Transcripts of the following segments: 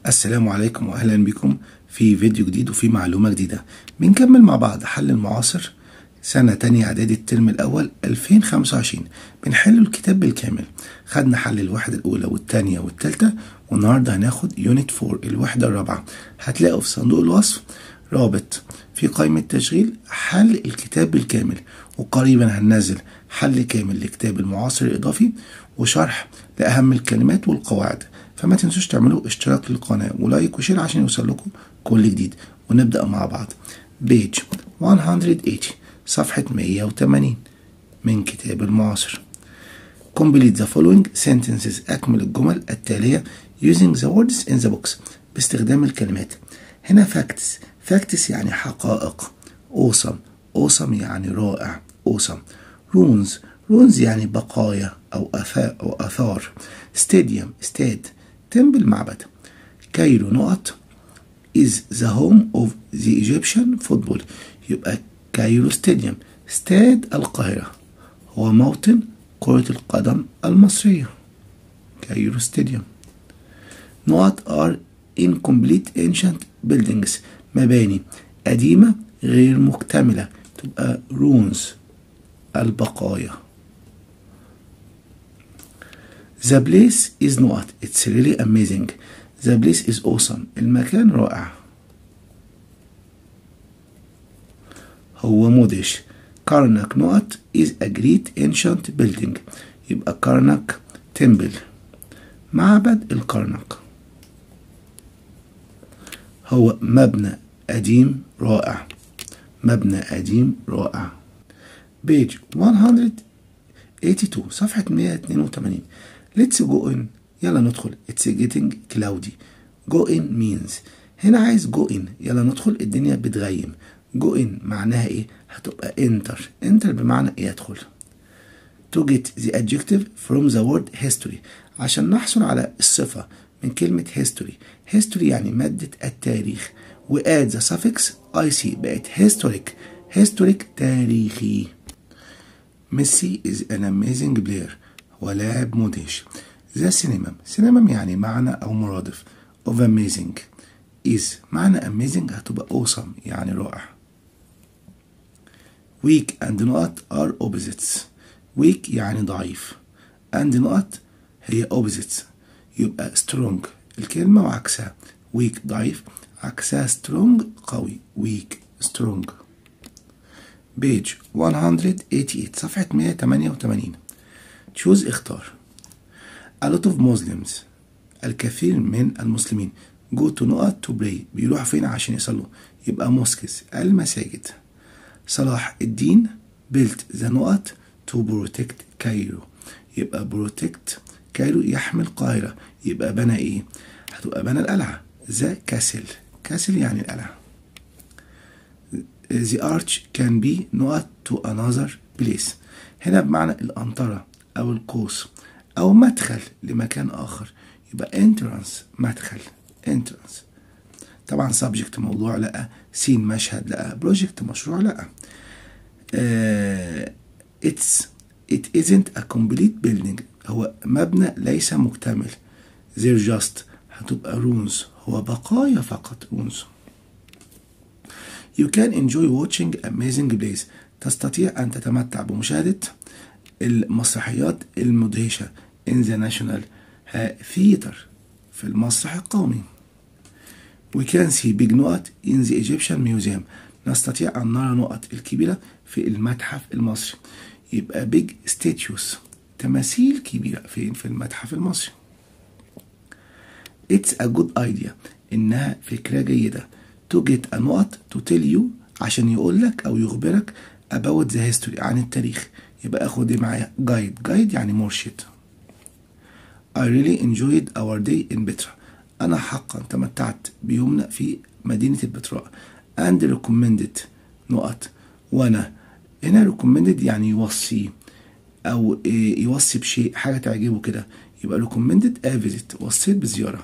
السلام عليكم واهلا بكم في فيديو جديد وفي معلومة جديدة بنكمل مع بعض حل المعاصر سنة تانية إعدادي الترم الأول 2025 بنحل الكتاب بالكامل خدنا حل الوحدة الأولى والتانية والتالتة والنهاردة هناخد يونت 4 الوحدة الرابعة هتلاقوا في صندوق الوصف رابط في قائمة تشغيل حل الكتاب بالكامل وقريبا هننزل حل كامل لكتاب المعاصر الإضافي وشرح لأهم الكلمات والقواعد فما تنسوش تعملوا اشتراك للقناة ولايك وشير عشان يوصل لكم كل جديد ونبدأ مع بعض بيج 180 صفحة 180 من كتاب المعاصر Complete the following sentences أكمل الجمل التالية using the words in the box باستخدام الكلمات هنا facts facts يعني حقائق awesome awesome يعني رائع awesome runes runes يعني بقايا أو أثار أو آثار stadium استاد تمبل معبد كايرو نقط is the home of the Egyptian football يبقى كايرو ستاديوم استاد القاهرة هو موطن كرة القدم المصرية كايرو ستاديوم نقط are incomplete ancient buildings مباني قديمة غير مكتملة تبقى ruins البقايا The place is not It's really amazing The place is awesome المكان رائع هو مدهش كارناك نقط is a great ancient building يبقى كارناك تمبل معبد الكرنك هو مبنى قديم رائع مبنى قديم رائع بيج 182 صفحة 182 let's go in يلا ندخل it's getting cloudy go in means هنا عايز go in يلا ندخل الدنيا بتغيم go in معناها ايه هتبقى enter enter بمعنى ايه يدخل to get the adjective from the word history عشان نحصل على الصفة من كلمة history history يعني مادة التاريخ و add the suffix ic بقت historic historic تاريخي ميسي is an amazing player هو لاعب مدهش ذا سينما سينما يعني معنى أو مرادف of amazing is معنى amazing هتبقى awesome يعني رائع weak and not are opposites weak يعني ضعيف and not هي opposites يبقى strong الكلمة وعكسها weak ضعيف عكسها strong قوي weak strong page 188 صفحة 188 choose اختار a lot of Muslims الكثير من المسلمين go to نقط to pray بيروحوا فين عشان يصلوا يبقى موسكس المساجد صلاح الدين built the نقط to protect كايرو يبقى protect كايرو يحمي القاهرة يبقى بنى ايه هتبقى بنى القلعة ذا كاسل كاسل يعني القلعة the arch can be نقط to another place هنا بمعنى الأنطرة أو القوس أو مدخل لمكان آخر يبقى entrance مدخل entrance طبعا subject موضوع لأ سين مشهد لأ project مشروع لأ uh, it's it isn't a complete building هو مبنى ليس مكتمل they're just هتبقى ruins هو بقايا فقط ruins you can enjoy watching amazing plays تستطيع أن تتمتع بمشاهدة المسرحيات المدهشة in the national theater في المسرح القومي we can see big نقط in the Egyptian museum نستطيع أن نرى نقط الكبيرة في المتحف المصري يبقى big statues تماثيل كبيرة فين في المتحف المصري it's a good idea إنها فكرة جيدة to get a نقط to tell you عشان يقول لك أو يخبرك about the history عن التاريخ يبقى اخد معايا جايد جايد يعني مرشد I really enjoyed our day in Petra أنا حقا تمتعت بيومنا في مدينة البتراء and recommended نقط وأنا هنا recommended يعني يوصي أو يوصي بشيء حاجة تعجبه كده يبقى recommended a visit وصيت بزيارة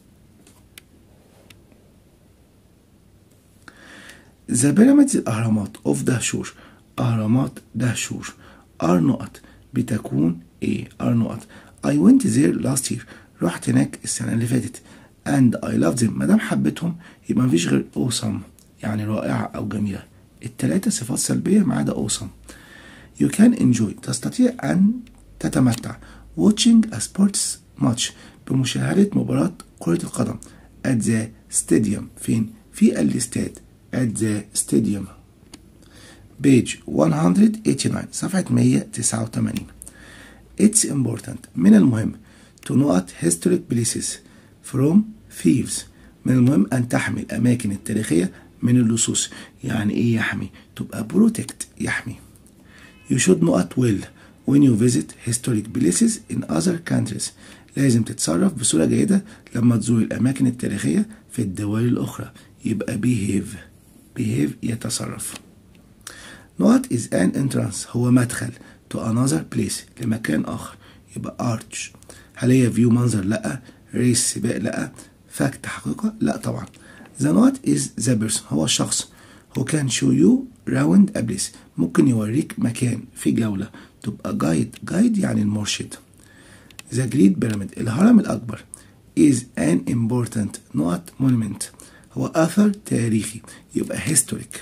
The pyramids الأهرامات of دهشور أهرامات دهشور are نقط بتكون ايه are نقط I went there last year رحت هناك السنة اللي فاتت and I love them ما دام حبيتهم يبقى مفيش غير awesome يعني رائعة أو جميلة التلاتة صفات سلبية ما عدا awesome you can enjoy تستطيع أن تتمتع watching a sports match بمشاهدة مباراة كرة القدم at the stadium فين؟ في الاستاد at the stadium page 189 صفحة 189 It's important من المهم to note historic places from thieves من المهم أن تحمي الأماكن التاريخية من اللصوص يعني إيه يحمي؟ تبقى protect يحمي You should know it well when you visit historic places in other countries لازم تتصرف بصورة جيدة لما تزور الأماكن التاريخية في الدول الأخرى يبقى behave behave يتصرف Not is an entrance هو مدخل to another place لمكان آخر يبقى arch هل هي view منظر؟ لأ race سباق لأ fact حقيقة؟ لأ طبعا The not is the person هو الشخص who can show you round a place ممكن يوريك مكان في جولة تبقى guide guide يعني المرشد The Great Pyramid الهرم الأكبر is an important not monument هو أثر تاريخي يبقى historic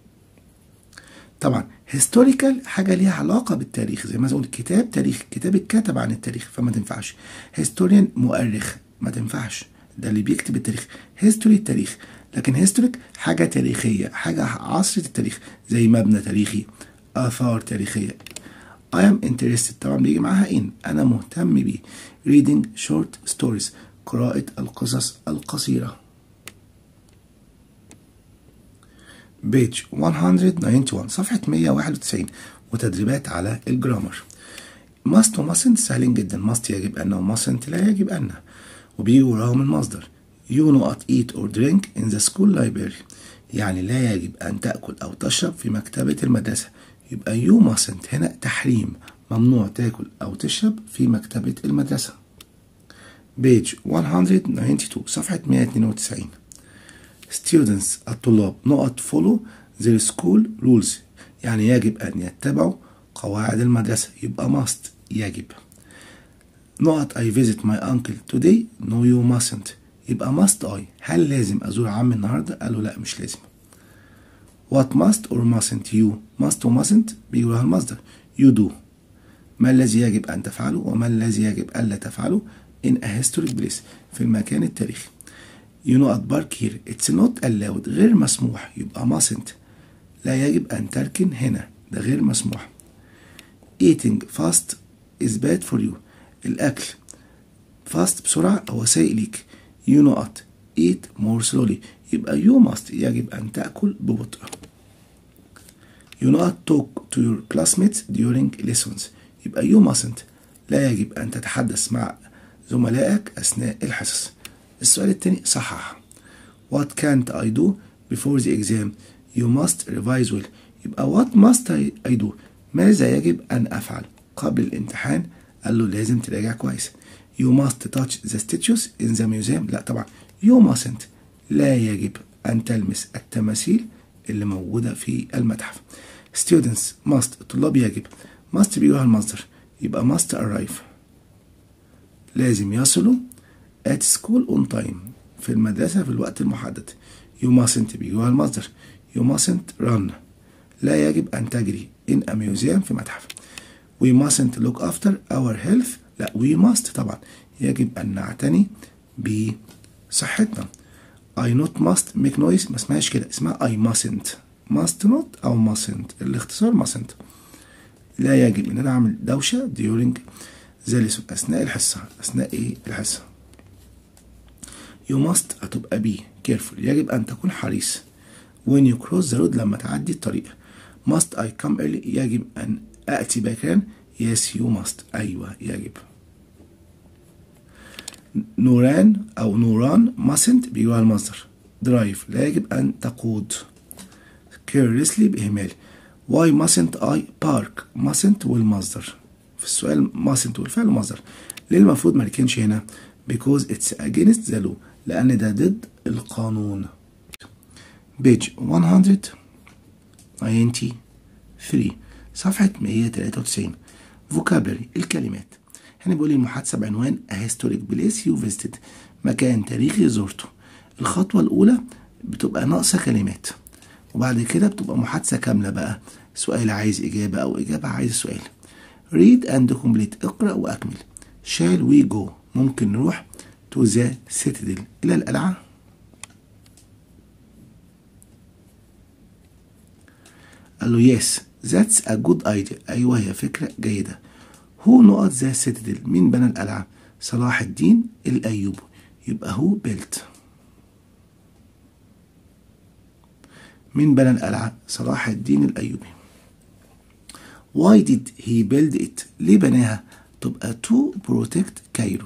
طبعا historical حاجة ليها علاقة بالتاريخ زي ما أقول كتاب تاريخ كتاب اتكتب عن التاريخ فما تنفعش historian مؤرخ ما تنفعش ده اللي بيكتب التاريخ history التاريخ لكن historic حاجة تاريخية حاجة عصرة التاريخ زي مبنى تاريخي آثار تاريخية I am interested طبعا بيجي معاها in أنا مهتم بيه reading short stories قراءة القصص القصيرة بيج 191 صفحة 191 وتدريبات على الجرامر must و mustn't سهلين جدا must يجب أن و mustn't لا يجب أن وبيجي وراهم المصدر you not eat or drink in the school library يعني لا يجب أن تأكل أو تشرب في مكتبة المدرسة يبقى you mustn't هنا تحريم ممنوع تاكل أو تشرب في مكتبة المدرسة بيج 192 صفحة 192 students الطلاب نقط follow their school rules يعني يجب أن يتبعوا قواعد المدرسة يبقى must يجب نقط I visit my uncle today no you mustn't يبقى must I هل لازم أزور عمي النهاردة قالوا لا مش لازم what must or mustn't you must و mustn't بيقولها المصدر you do ما الذي يجب أن تفعله وما الذي يجب ألا تفعله in a historic place في المكان التاريخي you know at park here it's not allowed غير مسموح يبقى mustn't لا يجب أن تركن هنا ده غير مسموح eating fast is bad for you الأكل fast بسرعة هو سيء ليك you know at eat more slowly يبقى you must يجب أن تأكل ببطء you not talk to your classmates during lessons يبقى you mustn't لا يجب أن تتحدث مع زملائك أثناء الحصص السؤال التاني صحح What can't I do before the exam You must revise well يبقى what must I, I do ماذا يجب أن أفعل قبل الامتحان قال له لازم تراجع كويس You must touch the statues in the museum لا طبعا You mustn't لا يجب أن تلمس التماثيل اللي موجودة في المتحف Students must الطلاب يجب must بيقولها المصدر يبقى must arrive لازم يصلوا at school on time في المدرسة في الوقت المحدد you mustn't بيقولها المصدر you mustn't run لا يجب أن تجري in a museum في متحف we mustn't look after our health لا we must طبعا يجب أن نعتني بصحتنا I not must make noise ما اسمهاش كده اسمها I mustn't must not أو mustn't الاختصار mustn't لا يجب أن أنا أعمل دوشة during the lesson أثناء الحصة أثناء إيه الحصة you must هتبقى be careful يجب أن تكون حريص when you cross the road لما تعدي الطريق must I come early يجب أن أأتي باكرا yes you must أيوة يجب نوران أو نوران mustn't بيجوا على المصدر drive لا يجب أن تقود carelessly بإهمال why mustn't I park mustn't والمصدر في السؤال mustn't والفعل مصدر ليه المفروض ما نركنش هنا because it's against the law لأن ده ضد القانون page 193 صفحة 193 vocabulary الكلمات هنا بيقول لي المحادثة بعنوان a historic place you visited مكان تاريخي زرته الخطوة الأولى بتبقى ناقصة كلمات وبعد كده بتبقى محادثة كاملة بقى سؤال عايز إجابة أو إجابة عايز سؤال read and complete اقرأ وأكمل shall we go ممكن نروح to the citadel إلى القلعة قال له yes that's a good idea أيوة هي فكرة جيدة who نقط the citadel مين بنى القلعة صلاح الدين الأيوبي يبقى هو built مين بنى القلعة صلاح الدين الأيوبي why did he build it ليه بناها تبقى to protect كايرو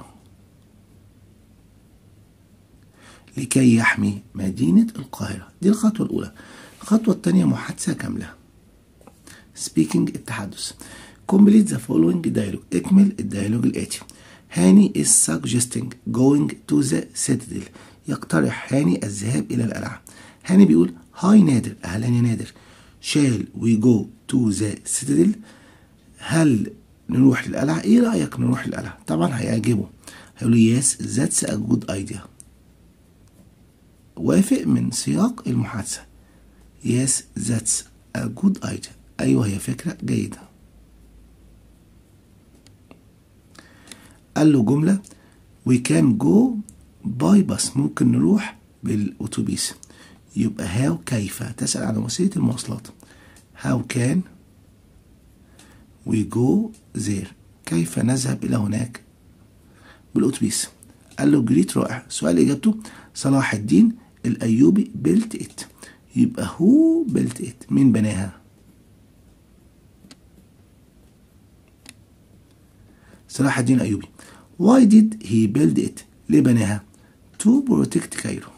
لكي يحمي مدينة القاهرة دي الخطوة الأولى الخطوة الثانية محادثة كاملة speaking التحدث complete the following dialogue اكمل الديالوج الآتي هاني is suggesting going to the citadel يقترح هاني الذهاب إلى القلعة هاني بيقول هاي نادر أهلا يا نادر shall we go to the citadel هل نروح للقلعة ايه رأيك نروح للقلعة طبعا هيعجبه هيقول له yes that's a good idea وافق من سياق المحادثة yes that's a good idea أيوة هي فكرة جيدة قال له جملة we can go by bus ممكن نروح بالأتوبيس يبقى how كيف تسأل عن وسيلة المواصلات how can we go there كيف نذهب إلى هناك بالأتوبيس قال له جريت رائع سؤال إجابته صلاح الدين الأيوبي بيلت إت يبقى هو بيلت إت مين بناها صلاح الدين الأيوبي why did he build it ليه بناها to protect كايرو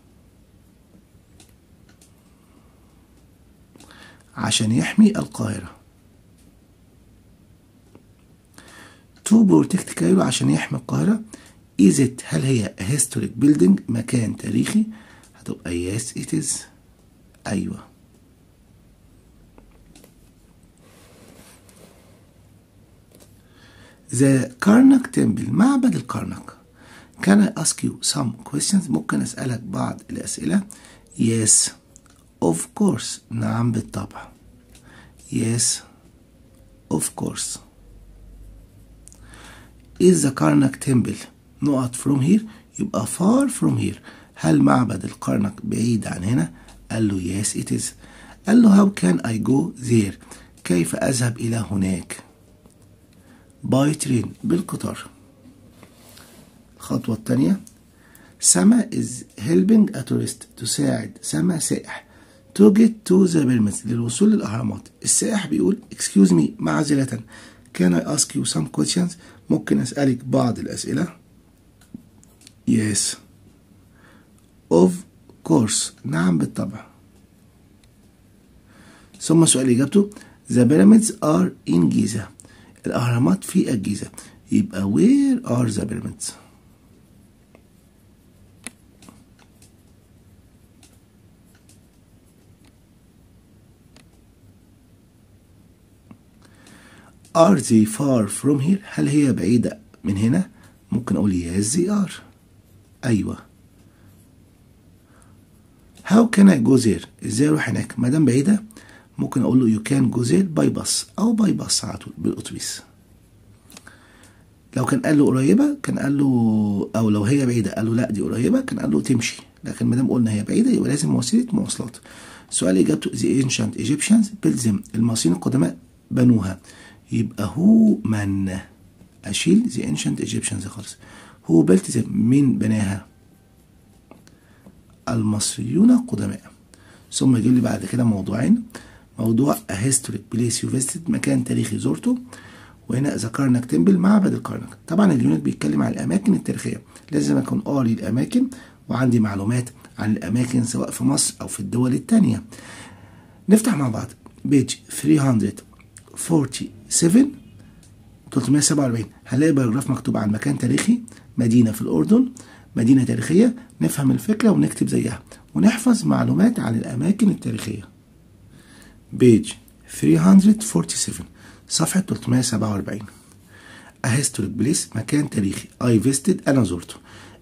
عشان يحمي القاهرة to protect كايرو عشان يحمي القاهرة is it هل هي historic building مكان تاريخي هتبقى yes it is أيوة The Karnak Temple معبد الكرنك Can I ask you some questions ممكن أسألك بعض الأسئلة Yes of course نعم بالطبع Yes of course Is the Karnak Temple نقط from here يبقى far from here هل معبد الكرنك بعيد عن هنا قال له yes it is قال له how can I go there كيف أذهب إلى هناك باي ترين بالقطار الخطوة الثانية سما is helping a tourist تساعد سما سائح to get to the pyramids للوصول للأهرامات السائح بيقول excuse me معذرة can I ask you some questions ممكن أسألك بعض الأسئلة yes of course نعم بالطبع ثم سؤال إجابته the pyramids are in Giza الأهرامات في الجيزة يبقى where are the pyramids are they far from here هل هي بعيدة من هنا ممكن أقول yes they are أيوة how can I go there ازاي اروح هناك ما دام بعيدة ممكن اقول له you can go there by bus او باي باص على طول بالاتوبيس لو كان قال له قريبة كان قال له او لو هي بعيدة قال له لا دي قريبة كان قال له تمشي لكن ما دام قلنا هي بعيدة يبقى لازم وسيلة مواصلات سؤال اجابته the ancient Egyptians built them المصريين القدماء بنوها يبقى هو من اشيل the ancient Egyptians خالص هو built them مين بناها المصريون القدماء ثم يجيب لي بعد كده موضوعين موضوع a historic place you visited مكان تاريخي زرته وهنا ذكرنا تمبل معبد الكرنك طبعا اليونت بيتكلم عن الاماكن التاريخيه لازم اكون قاري الاماكن وعندي معلومات عن الاماكن سواء في مصر او في الدول التانية نفتح مع بعض بيج 347 347 هنلاقي باراجراف مكتوب عن مكان تاريخي مدينه في الاردن مدينه تاريخيه نفهم الفكره ونكتب زيها ونحفظ معلومات عن الاماكن التاريخيه بيج 347 صفحة 347 A historic place مكان تاريخي I visited أنا زرته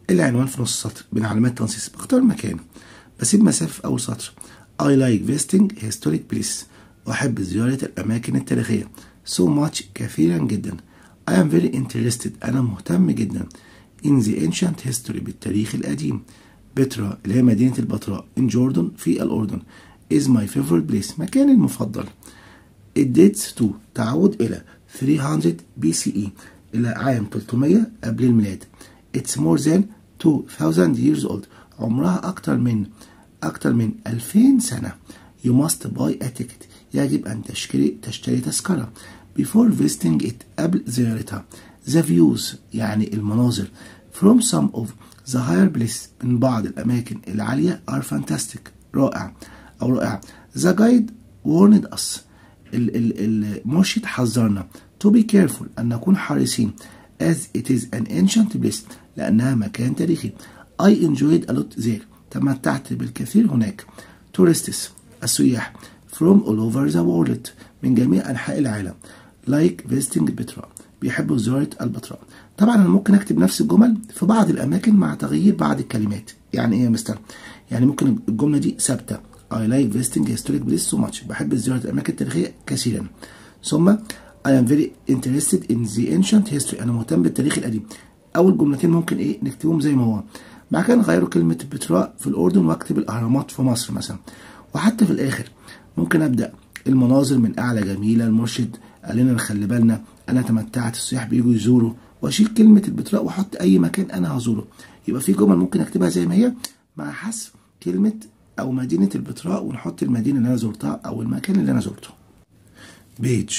العنوان في نص السطر بين علامات تنصيص بختار المكان بسيب مسافة في أول سطر I like visiting historic places أحب زيارة الأماكن التاريخية so much كثيرا جدا I am very interested أنا مهتم جدا in the ancient history بالتاريخ القديم بترا اللي هي مدينة البتراء in جوردن في الأردن is my favorite place مكاني المفضل It dates to تعود إلى 300 BCE إلى عام 300 قبل الميلاد It's more than 2000 years old عمرها أكتر من أكتر من 2000 سنة You must buy a ticket يجب أن تشتري تشتري تذكرة before visiting it قبل زيارتها The views يعني المناظر from some of the higher places من بعض الأماكن العالية are fantastic رائع أو رائع The guide warned us ال- ال- المرشد حذرنا to be careful أن نكون حريصين as it is an ancient place لأنها مكان تاريخي I enjoyed a lot there تمتعت بالكثير هناك tourists السياح from all over the world من جميع أنحاء العالم like visiting بتراء بيحبوا زيارة البتراء طبعا أنا ممكن أكتب نفس الجمل في بعض الأماكن مع تغيير بعض الكلمات يعني إيه يا مستر؟ يعني ممكن الجملة دي ثابتة I like visiting historic places so much بحب زيارة الأماكن التاريخية كثيرا ثم I am very interested in the ancient history أنا مهتم بالتاريخ القديم أول جملتين ممكن إيه نكتبهم زي ما هو بعد كده نغيروا كلمة بتراء في الأردن وأكتب الأهرامات في مصر مثلا وحتى في الآخر ممكن أبدأ المناظر من أعلى جميلة المرشد قال لنا نخلي بالنا أنا تمتعت السياح بيجوا يزوروا وأشيل كلمة البتراء وأحط أي مكان أنا هزوره يبقى في جمل ممكن أكتبها زي ما هي مع حذف كلمة أو مدينة البتراء ونحط المدينة اللي أنا زرتها أو المكان اللي أنا زرته بيج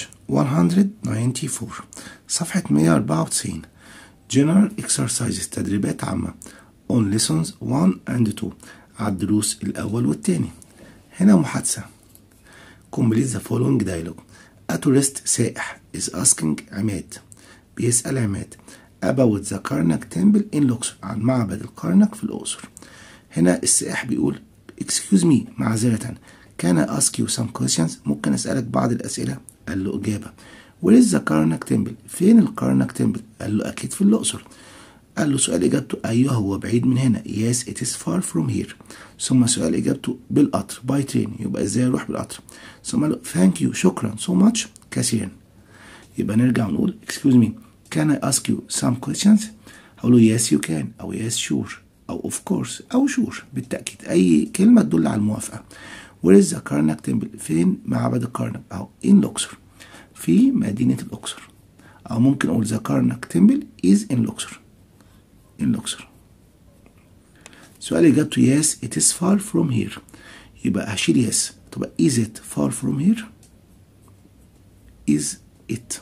194 صفحة 194 General Exercises تدريبات عامة on lessons 1 and 2 على الدروس الأول والتاني هنا محادثة complete the following dialogue A tourist سائح is asking عماد بيسأل عماد about the Karnak temple in Luxor عن معبد الكرنك في الأقصر هنا السائح بيقول excuse me معذرة can I ask you some questions ممكن أسألك بعض الأسئلة قال له إجابة where is the Karnak temple فين الكرنك temple قال له أكيد في الأقصر قال له سؤال إجابته أيوه هو بعيد من هنا yes it is far from here ثم سؤال إجابته بالقطر by train يبقى إزاي أروح بالقطر ثم قال له thank you شكرا so much كثيرا يبقى نرجع ونقول excuse me can I ask you some questions هقول له yes you can أو yes sure أو of course أو sure بالتأكيد أي كلمة تدل على الموافقة where is the Karnak temple فين معبد الكرنك أو in الأقصر في مدينة الأقصر أو ممكن أقول the Karnak temple is in الأقصر in الأقصر سؤال إجابته yes it is far from here يبقى هشيل yes تبقى is it far from here is it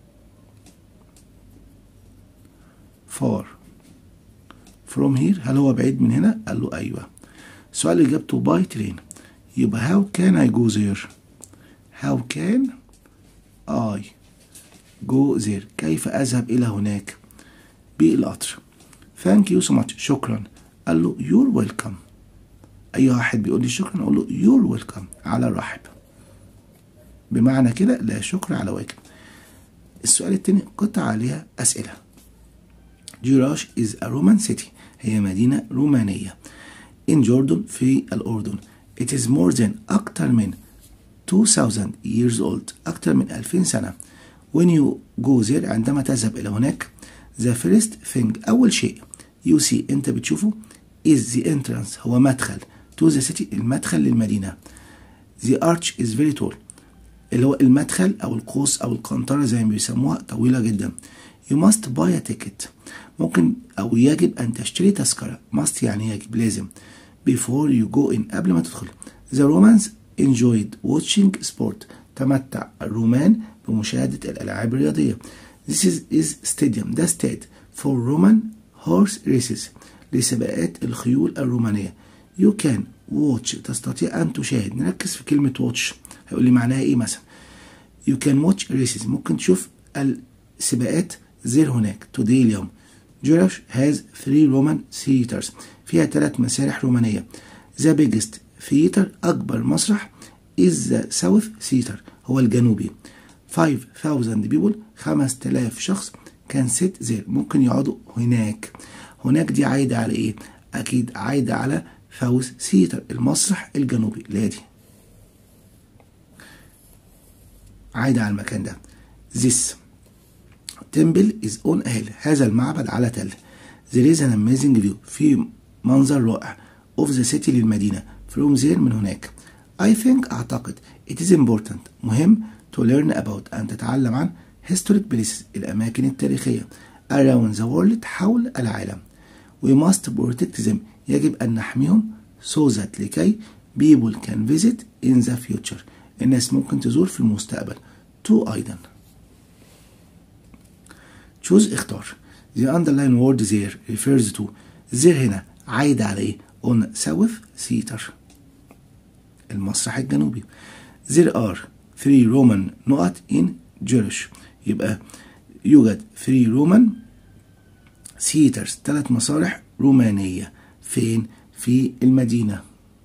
far from here هل هو بعيد من هنا قال له أيوة سؤال إجابته by train يبقى how can I go there how can I go there كيف أذهب إلى هناك بالقطر thank you so much شكرا قال له you're welcome أي واحد بيقول لي شكرا أقول له you're welcome على رحب بمعنى كده لا شكر على واجب السؤال التاني قطع عليها أسئلة جيراش is a Roman city هي مدينة رومانية in جوردن في الأردن it is more than أكتر من 2000 years old أكتر من 2000 سنة when you go there عندما تذهب إلى هناك the first thing أول شيء you see أنت بتشوفه is the entrance هو مدخل to the city المدخل للمدينة the arch is very tall اللي هو المدخل أو القوس أو القنطرة زي ما بيسموها طويلة جدا you must buy a ticket ممكن أو يجب أن تشتري تذكرة must يعني يجب لازم before you go in قبل ما تدخل the Romans enjoyed watching sport تمتع الرومان بمشاهدة الألعاب الرياضية this is, is stadium ده استاد for Roman horse races لسباقات الخيول الرومانية you can watch تستطيع أن تشاهد نركز في كلمة watch هيقول لي معناها إيه مثلا you can watch races ممكن تشوف السباقات زي هناك today اليوم جورج has three Roman theaters فيها ثلاث مسارح رومانية the biggest theater أكبر مسرح is the south theater هو الجنوبي 5000 people 5000 شخص can sit there ممكن يقعدوا هناك هناك دي عايدة على ايه اكيد عايدة على فاوث سيتر المسرح الجنوبي لا دي عايدة على المكان ده this temple is on a hill هذا المعبد على تل there is an amazing view في منظر رائع of the city للمدينة from there من هناك I think أعتقد it is important مهم to learn about أن تتعلم عن historic places الأماكن التاريخية around the world حول العالم we must protect them يجب أن نحميهم so that لكي people can visit in the future الناس ممكن تزور في المستقبل to أيضا choose اختار the underline word there refers to there هنا عايدة على ايه on south theater المسرح الجنوبي there are three Roman نقط in Jewish يبقى يوجد three Roman theaters ثلاث مسارح رومانية فين في المدينة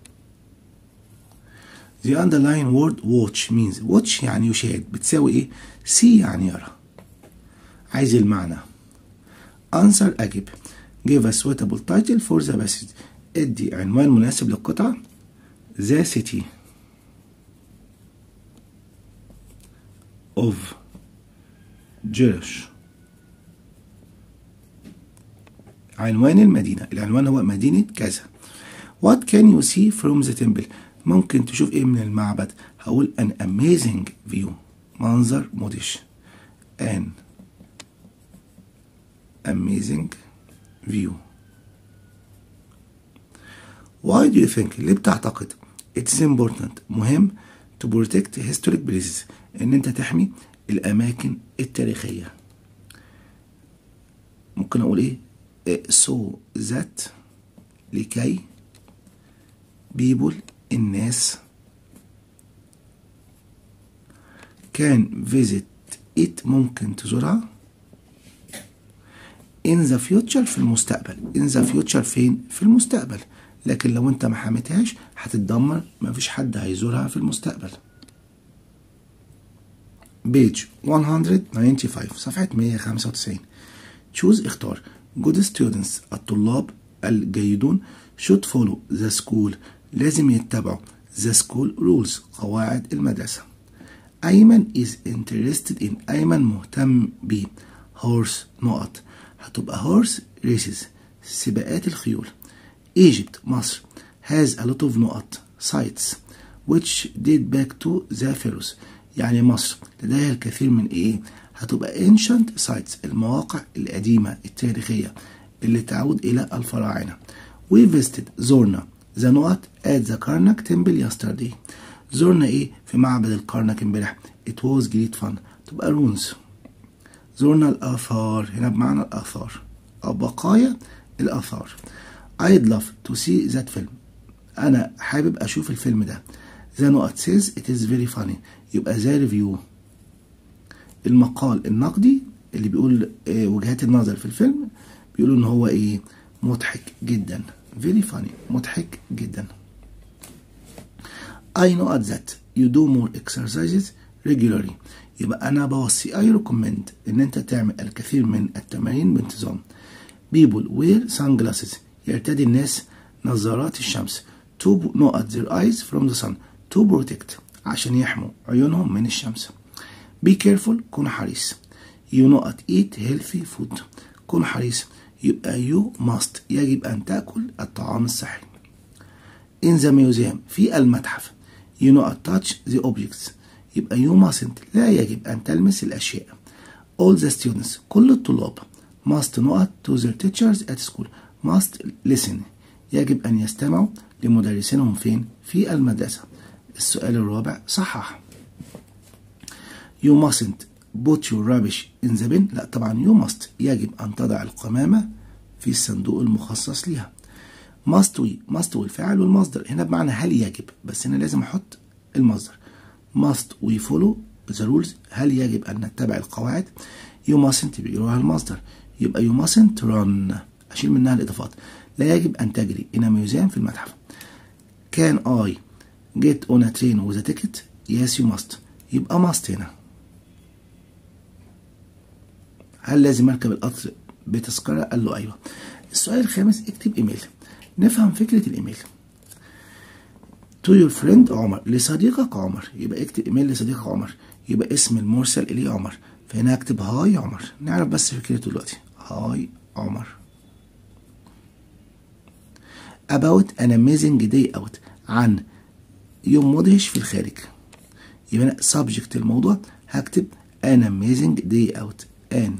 The underlying word watch means watch يعني يشاهد بتساوي ايه see يعني يرى عايز المعنى answer أجب give a suitable title for the passage ادي عنوان مناسب للقطعة the city of Jerusalem عنوان المدينة العنوان هو مدينة كذا What can you see from the temple ممكن تشوف ايه من المعبد هقول an amazing view منظر مدهش an amazing view Why do you think ليه بتعتقد It's important مهم to protect historic places ان انت تحمي الاماكن التاريخية ممكن اقول ايه so that لكي people الناس can visit it ممكن تزورها in the future في المستقبل in the future فين في المستقبل لكن لو انت ما حميتهاش هتتدمر مفيش حد هيزورها في المستقبل بيج 195 صفحة 195 choose اختار good students الطلاب الجيدون should follow the school لازم يتبعوا the school rules قواعد المدرسة أيمن is interested in أيمن مهتم ب horse نقط هتبقى horse races سباقات الخيول Egypt مصر has a lot of نقط sites which date back to the pharaohs يعني مصر لديها الكثير من ايه هتبقى ancient sites المواقع القديمة التاريخية اللي تعود إلى الفراعنة we visited زورنا the نقط at the Karnak temple yesterday زورنا ايه في معبد الكرنك امبارح it was great fun تبقى ruins زورنا الآثار هنا بمعنى الآثار أو بقايا الآثار I'd love to see that film أنا حابب أشوف الفيلم ده the نقط says it is very funny يبقى the review المقال النقدي اللي بيقول آه وجهات النظر في الفيلم بيقولوا ان هو ايه مضحك جدا very funny مضحك جدا I know at that you do more exercises regularly يبقى انا بوصي I recommend ان انت تعمل الكثير من التمارين بانتظام people wear sunglasses يرتدي الناس نظارات الشمس to not their eyes from the sun to protect عشان يحموا عيونهم من الشمس be careful كن حريص you not eat healthy food كن حريص يبقى you must يجب أن تأكل الطعام الصحي in the museum في المتحف you not touch the objects يبقى you mustn't لا يجب أن تلمس الأشياء all the students كل الطلاب must not to their teachers at school must listen يجب أن يستمعوا لمدرسينهم فين في المدرسة السؤال الرابع صحح you mustn't put your rubbish in the bin لا طبعا you must يجب أن تضع القمامة في الصندوق المخصص لها must we must والفعل والمصدر هنا بمعنى هل يجب بس هنا لازم أحط المصدر must we follow the rules هل يجب أن نتبع القواعد you mustn't بيقولوها المصدر يبقى you mustn't run أشيل منها الإضافات لا يجب أن تجري إلى museum في المتحف can I get on a train with a ticket yes you must يبقى must هنا هل لازم اركب القطر بتذكره قال له ايوه السؤال الخامس اكتب ايميل نفهم فكرة الايميل to your friend عمر لصديقك عمر يبقى اكتب ايميل لصديقك عمر يبقى اسم المرسل اليه عمر فهنا اكتب هاي عمر نعرف بس فكرته دلوقتي هاي عمر about an amazing day out عن يوم مدهش في الخارج يبقى أنا subject الموضوع هكتب an amazing day out an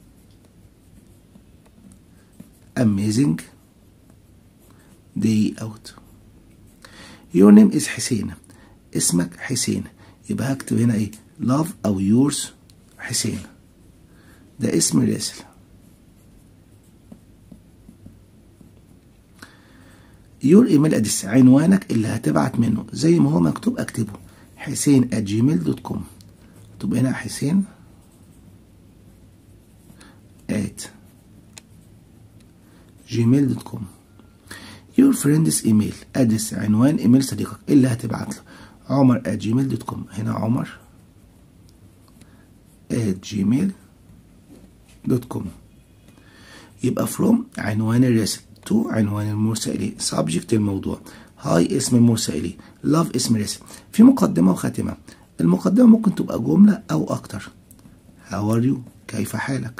amazing day out your name is حسين اسمك حسين يبقى هكتب هنا ايه love او yours حسين ده اسم الراسل يور ايميل ادرس عنوانك اللي هتبعت منه زي ما هو مكتوب اكتبه حسين at gmail دوت كوم تبقى هنا حسين at gmail دوت كوم your friend's email ادرس عنوان ايميل صديقك اللي هتبعت له عمر at gmail دوت كوم هنا عمر at gmail دوت كوم يبقى from عنوان الراسل to عنوان المرسل إليه subject الموضوع هاي اسم المرسل إليه love اسم الراسل في مقدمة وخاتمة المقدمة ممكن تبقى جملة أو أكتر how are you كيف حالك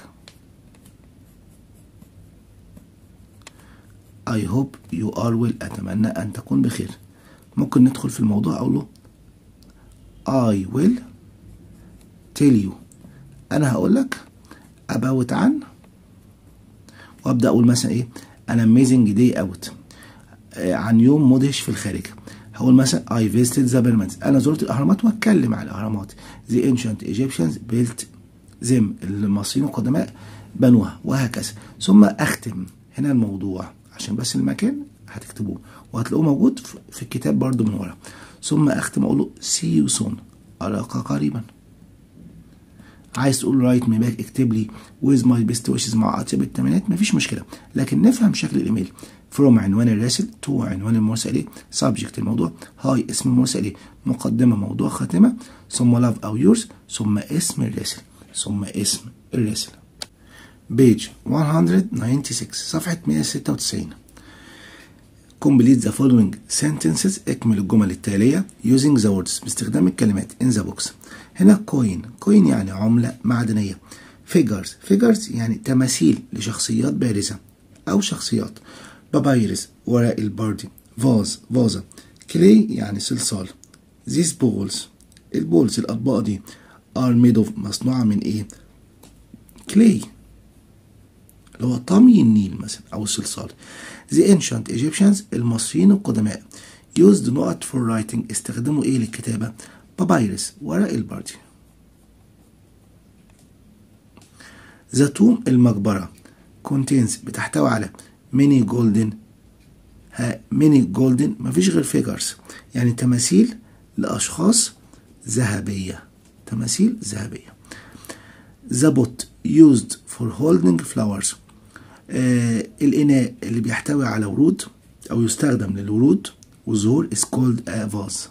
I hope you are well أتمنى أن تكون بخير ممكن ندخل في الموضوع أقول له I will tell you أنا هقول لك about عن وأبدأ أقول مثلا إيه an amazing day out آه، عن يوم مدهش في الخارج هقول مثلا I visited the pyramids أنا زرت الأهرامات وأتكلم عن الأهرامات the ancient Egyptians built them المصريين القدماء بنوها وهكذا ثم أختم هنا الموضوع عشان بس المكان هتكتبوه وهتلاقوه موجود في- في الكتاب برضو من ورا ثم أختم أقول له see you soon أراك قريبا عايز تقول رايت مي باك اكتب لي ويز ماي بيست ويشز مع اطيب التمرينات مفيش مشكله لكن نفهم شكل الايميل فروم عنوان الراسل تو عنوان المرسل اليه سبجكت الموضوع هاي اسم المرسل اليه مقدمه موضوع خاتمه ثم لاف او يورز ثم اسم الراسل ثم اسم الراسل بيج 196 صفحه 196 complete the following sentences اكمل الجمل التالية using the words باستخدام الكلمات in the box هنا coin coin يعني عملة معدنية figures figures يعني تماثيل لشخصيات بارزة أو شخصيات بابايرس ورق الباردي فاز فازة clay يعني صلصال these balls البولز الأطباق دي are made of مصنوعة من إيه clay اللي هو طمي النيل مثلا أو الصلصال The ancient Egyptians المصريين القدماء used نقط for writing استخدموا ايه للكتابة بابايرس ورق البردي The tomb المقبرة contains بتحتوي على many golden ها many golden مفيش غير figures يعني تماثيل لأشخاص ذهبية تماثيل ذهبية The pot used for holding flowers آه الإناء اللي بيحتوي على ورود أو يستخدم للورود والزهور is called a vase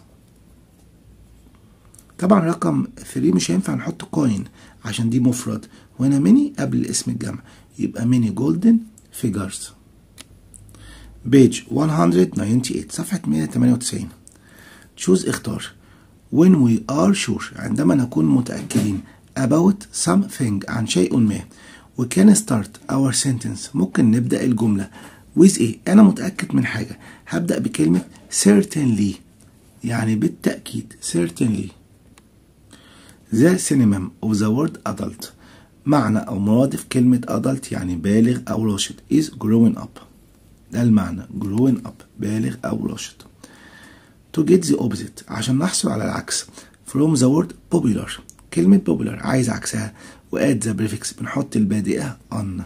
طبعا رقم 3 مش هينفع نحط كوين عشان دي مفرد وهنا ميني قبل اسم الجمع يبقى ميني جولدن فيجرز بيج 198 صفحة 198 تشوز اختار when we are sure عندما نكون متأكدين about something عن شيء ما we can start our sentence ممكن نبدأ الجملة with ايه أنا متأكد من حاجة هبدأ بكلمة certainly يعني بالتأكيد certainly the synonym of the word adult معنى أو مرادف كلمة adult يعني بالغ أو راشد is growing up ده المعنى growing up بالغ أو راشد to get the opposite عشان نحصل على العكس from the word popular كلمة popular عايز عكسها وadd the prefix بنحط البادئة on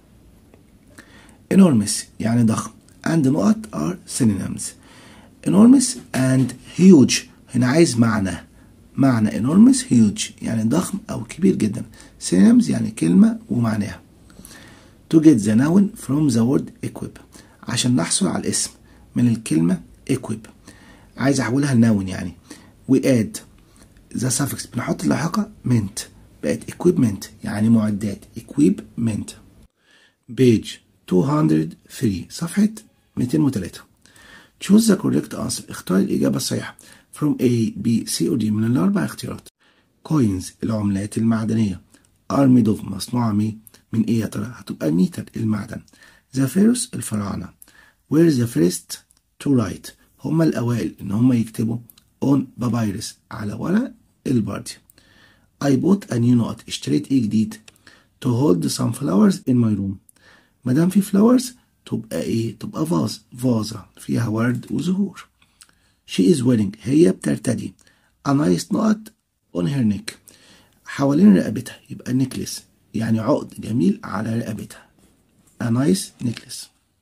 enormous يعني ضخم and نقط are synonyms enormous and huge هنا عايز معنى معنى enormous huge يعني ضخم أو كبير جدا synonyms يعني كلمة ومعناها to get the noun from the word equip عشان نحصل على الاسم من الكلمة equip عايز أحولها لنون يعني we add the suffix بنحط اللاحقة ment بقت equipment يعني معدات equipment page 203 صفحة 203 choose the correct answer اختار الإجابة الصحيحة from A B C or D من الأربع اختيارات coins العملات المعدنية are made of مصنوعة مي من إيه يا ترى هتبقى ميتر المعدن the pharaohs الفراعنة were the first to write هم الأوائل إن هم يكتبوا on papyrus على ورق البردي I bought a new note اشتريت إيه جديد to hold some flowers in my room مادام في flowers تبقى إيه تبقى فاز فازة فيها ورد وزهور she is wearing هي بترتدي a nice knot on her neck حوالين رقبتها يبقى necklace يعني عقد جميل على رقبتها a nice necklace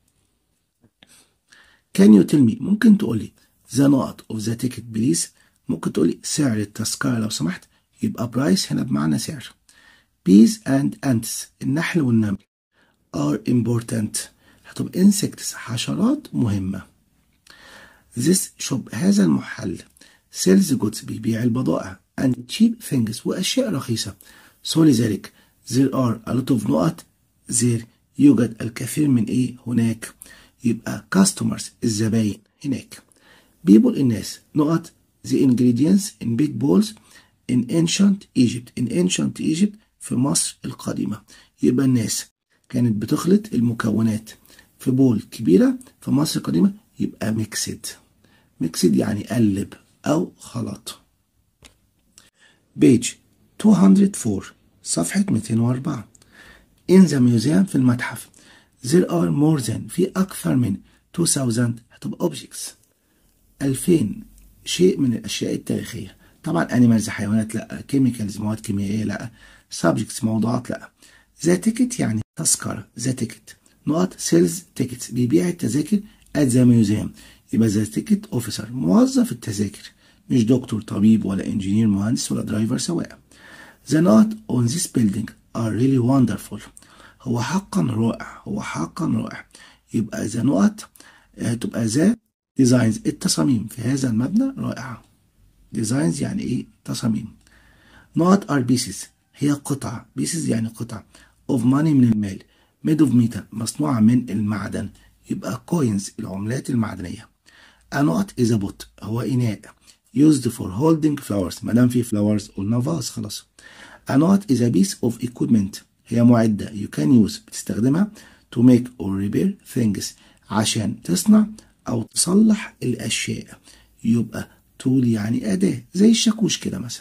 can you tell me ممكن تقولي the note of the ticket please ممكن تقولي سعر التذكرة لو سمحت يبقى برايس هنا بمعنى سعر bees and ants النحل والنمل are important هتبقى insects حشرات مهمة this shop هذا المحل sells goods بيبيع البضائع and cheap things وأشياء رخيصة so لذلك there are a lot of نقط there يوجد الكثير من إيه هناك يبقى customers الزباين هناك people الناس نقط the ingredients in big bowls in ancient Egypt in ancient Egypt في مصر القديمة يبقى الناس كانت بتخلط المكونات في بول كبيرة في مصر القديمة يبقى ميكسد ميكسد يعني قلب أو خلط بيج 204 صفحة 204 In the museum في المتحف There are more than في أكثر من 2000 هتبقى objects 2000 شيء من الأشياء التاريخية طبعا animals حيوانات لا chemicals مواد كيميائية لا subjects موضوعات لا ذا تيكت يعني تذكرة ذا تيكت نقط سيلز تيكتس بيبيع التذاكر at the museum يبقى ذا تيكت اوفيسر موظف التذاكر مش دكتور طبيب ولا انجينير مهندس ولا درايفر سواق The note on this building are really wonderful هو حقا رائع هو حقا رائع يبقى ذا نقط تبقى ذا ديزاينز التصاميم في هذا المبنى رائعة ديزاينز يعني ايه تصاميم نقط ار بيسز هي قطع بيسز يعني قطع of money من المال made of metal مصنوعة من المعدن يبقى coins العملات المعدنية a نقط is a pot هو إناء used for holding flowers ما دام في flowers قلنا فاز خلاص a نقط is a piece of equipment هي معدة you can use بتستخدمها to make or repair things عشان تصنع أو تصلح الأشياء يبقى tool يعني أداة زي الشاكوش كده مثلا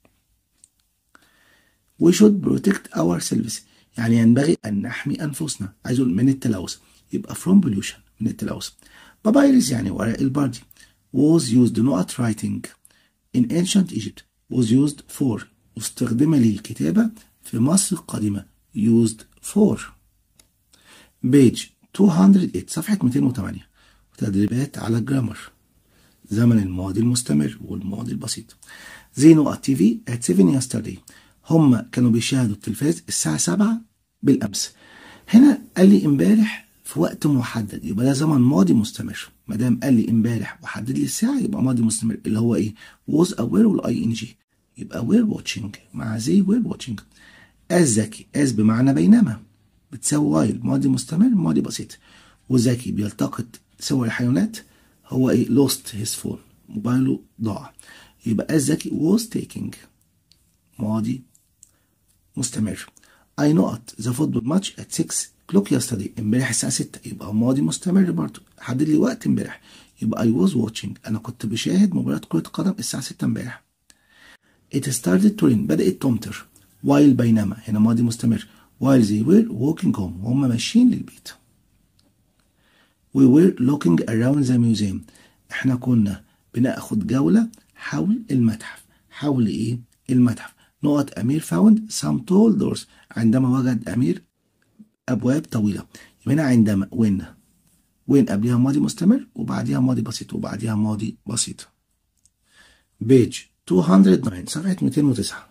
we should protect ourselves يعني ينبغي أن نحمي أنفسنا عايز أقول من التلوث يبقى from pollution من التلوث بابايرس يعني ورق البردي was used not writing in ancient Egypt was used for واستخدم للكتابة في مصر القديمة used for page 208 صفحة 208 تدريبات على الجرامر زمن الماضي المستمر والماضي البسيط زينو تي في at 7 yesterday هم كانوا بيشاهدوا التلفاز الساعة 7 بالأمس هنا قال لي امبارح في وقت محدد يبقى ده زمن ماضي مستمر ما دام قال لي امبارح وحدد لي الساعة يبقى ماضي مستمر اللي هو ايه was aware والاي ان جي يبقى were watching مع زي were watching الذكي as بمعنى بينما بتساوي وايل ماضي مستمر ماضي بسيط وذكي بيلتقط صور الحيوانات هو ايه lost his phone موبايله ضاع يبقى الذكي was taking ماضي مستمر I not the football match at 6 o'clock yesterday امبارح الساعة 6 يبقى ماضي مستمر برضه حدد لي وقت امبارح يبقى I was watching أنا كنت بشاهد مباراة كرة قدم الساعة 6 امبارح It started to rain بدأت تمطر while بينما هنا ماضي مستمر while they were walking home وهم ماشيين للبيت We were looking around the museum احنا كنا بناخد جولة حول المتحف حول ايه المتحف نقط أمير found some tall doors عندما وجد أمير أبواب طويلة يبقى هنا عندما وين وين قبلها ماضي مستمر وبعديها ماضي بسيط وبعديها ماضي بسيط بيج 209 صفحة 209